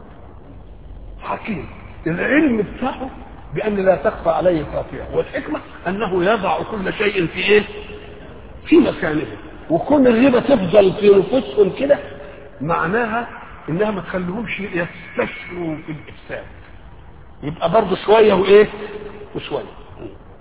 حكيم العلم بتاعه بان لا تخفى عليه خافيه والحكمه انه يضع كل شيء في ايه في مكانه وكون الربا تفضل في نفوسهم كده معناها انها ما تخليهمش يستشروا في الافساد يبقى برضه شويه وايه وشويه